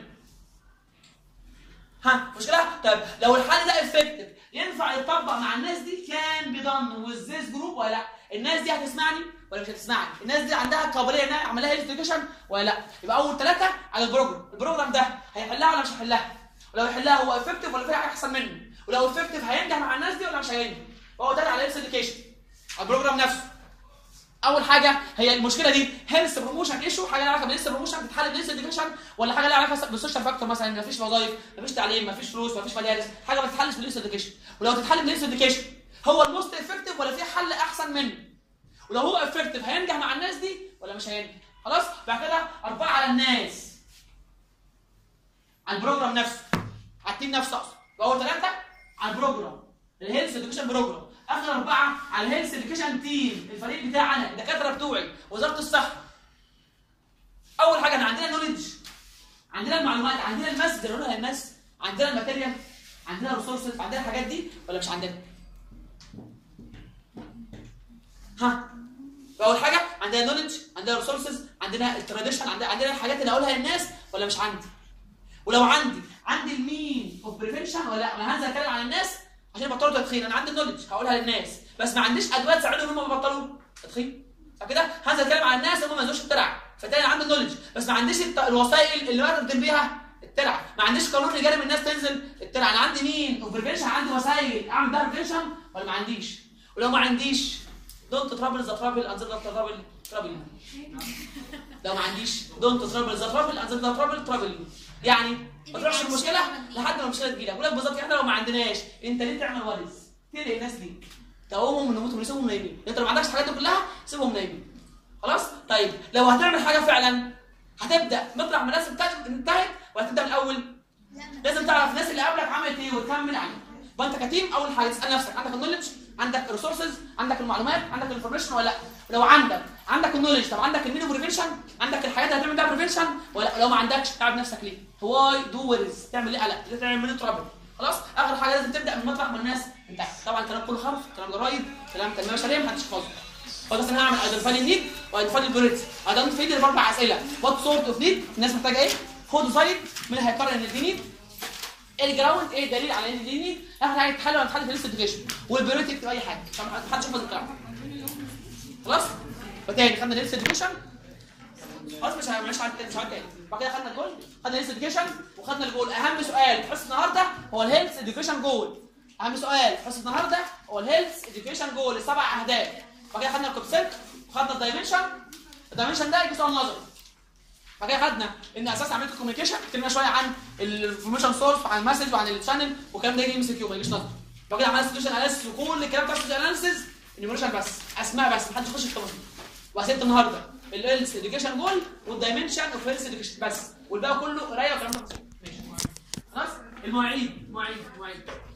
ها مشكله طيب لو الحل ده افكتيف ينفع يطبق مع الناس دي كان بيضن وذ ذيس جروب ولا لا الناس دي هتسمعني ولا مش هتسمعني الناس دي عندها قابليه انها اعمل لها هيلث اديوكيشن ولا لا يبقى اول ثلاثه على البروجرام البروجرام ده هيحلها ولا مش هيحلها ولو يحلها هو افكتيف ولا في حاجه احسن منه ولو افكتيف هينجح مع الناس دي ولا مش هينجح فهو ده على هيلث اديوكيشن على البروجرام نفسه اول حاجه هي المشكله دي هيلث بروموشن ايشو حاجه لها علاقه بالهيلث بروموشن تتحل بالهيلث اديوكيشن ولا حاجه لها علاقه بالسوشيال فاكتور مثلا ما فيش وظائف ما فيش تعليم ما فيش فلوس ما فيش مدارس حاجه ما تتحلش بالهيلث اديوكيشن ولو تتحل بالهيلث اديوكيشن هو الموست افكتيف ولا في حل احسن منه ولو هو افكتيف هينجح مع الناس دي ولا مش هينجح خلاص بعد كده اربعه على الناس على البروجرام نفسه على التيم نفسه اقصد واول ثلاثه على البروجرام الهيلث اديوكيشن بروجرام اخر اربعه على الهيلث اديوكيشن تيم الفريق بتاعنا الدكاتره بتوعي وزاره الصحه اول حاجه احنا عندنا نوليدج عندنا المعلومات عندنا الماس اللي نقولها للناس عندنا الماتيريال عندنا الريسورسز عندنا الحاجات دي ولا مش عندنا ها اول حاجه عندنا نوليدج عندنا ريسورسز عندنا التراديشن عندنا عندنا الحاجات اللي اقولها للناس ولا مش عندي ولو عندي عندي المين اوف بريفنشن ولا لا انا هنزل اتكلم عن الناس عشان يبطلوا تدخين انا عندي النولج هقولها للناس بس ما عنديش ادويه تساعدهم ان هم يبطلوا تدخين فكده هنزل اتكلم عن الناس ان هم ما ينزلوش الترع فبالتالي انا عندي النولج بس ما عنديش الت- الوسائل اللي اقدر بيها الترع ما عنديش قانون يجرم الناس تنزل الترع انا عندي مين اوف بريفنشن عندي وسائل اعمل بيها بريفنشن ولا ما عنديش ولو ما عنديش دونت ترابل ذا ترابل انزل ذا ترابل ترابل لو ما عنديش دونت ترابل ذا ترابل اند ذا ترابل ترابل يعني ما تروحش المشكله لحد ما المشكله تجي لك بقول لك بالظبط احنا لو ما عندناش انت ليه تعمل ورث؟ تلقي الناس دي تقومهم من نموتهم يسيبهم نايمين انت لو ما عندكش الحاجات دي كلها سيبهم نايمين خلاص طيب لو هتعمل حاجه فعلا هتبدا مطرح ما الناس انتهت انتهت وهتبدا من الاول لا ما لازم تعرف الناس اللي قبلك عملت ايه وتكمل عليه يبقى انت كتيم اول حاجه تسال نفسك عندك النولج عندك الريسورسز عندك المعلومات عندك الانفورميشن ولا لا لو عندك عندك النولج طب عندك المينيمم بريفنشن عندك الحاجات اللي هتعمل بيها بريفنشن ولا لو ما عندكش تعب نفسك ليه واي دو ويرز تعمل ايه قلق ليه تعمل مني ترابل خلاص اخر حاجه لازم تبدا من مطرح ما الناس انتهت طبعا الكلام كله خرف كلام جرايد كلام تنميه بشريه محدش حافظه خلاص انا هعمل ايدنتيفاي النيد وايدنتيفاي البريتس ايدنتيفاي دي باربع اسئله وات سورت اوف نيد الناس محتاجه ايه خدوا سايد مين هيقرر ان دي نيد الجراوند ايه دليل على ان دي نيد اخر حاجه تتحل ولا تتحل في ليست اديوكيشن والبريورتي تكتب اي حاجه عشان ما حدش يحفظ الكلام خلاص وتاني خدنا ليست اديوكيشن خلاص مش ه- مش هعد- مش هعد تاني بعد كده خدنا الجول خدنا ليست اديوكيشن وخدنا الجول اهم سؤال في حصه النهارده هو الهيلث اديوكيشن جول اهم سؤال في حصه النهارده هو الهيلث اديوكيشن جول السبع اهداف بعد كده خدنا الكونسيبت وخدنا الدايمنشن الدايمنشن ده يجي سؤال نظري بعد كده خدنا ان اساس عمليه الكوميونيكيشن اتكلمنا شويه عن الانفورميشن سورس وعن المسج وعن الشانل والكلام ده يجي ام سي كيو ما يجيش نظري بعد كده عملنا سيتويشن اناليسيس وكل الكلام بتاع السيتويشن اناليسيس انيميشن بس اسماء بس محدش يخش في التفاصيل وهسيبت النهارده الهيلث اديوكيشن جول والدايمنشن اوف هيلث اديوكيشن بس والباقي كله قرايه وكلام تفاصيل ماشي خلاص المواعيد مواعيد مواعيد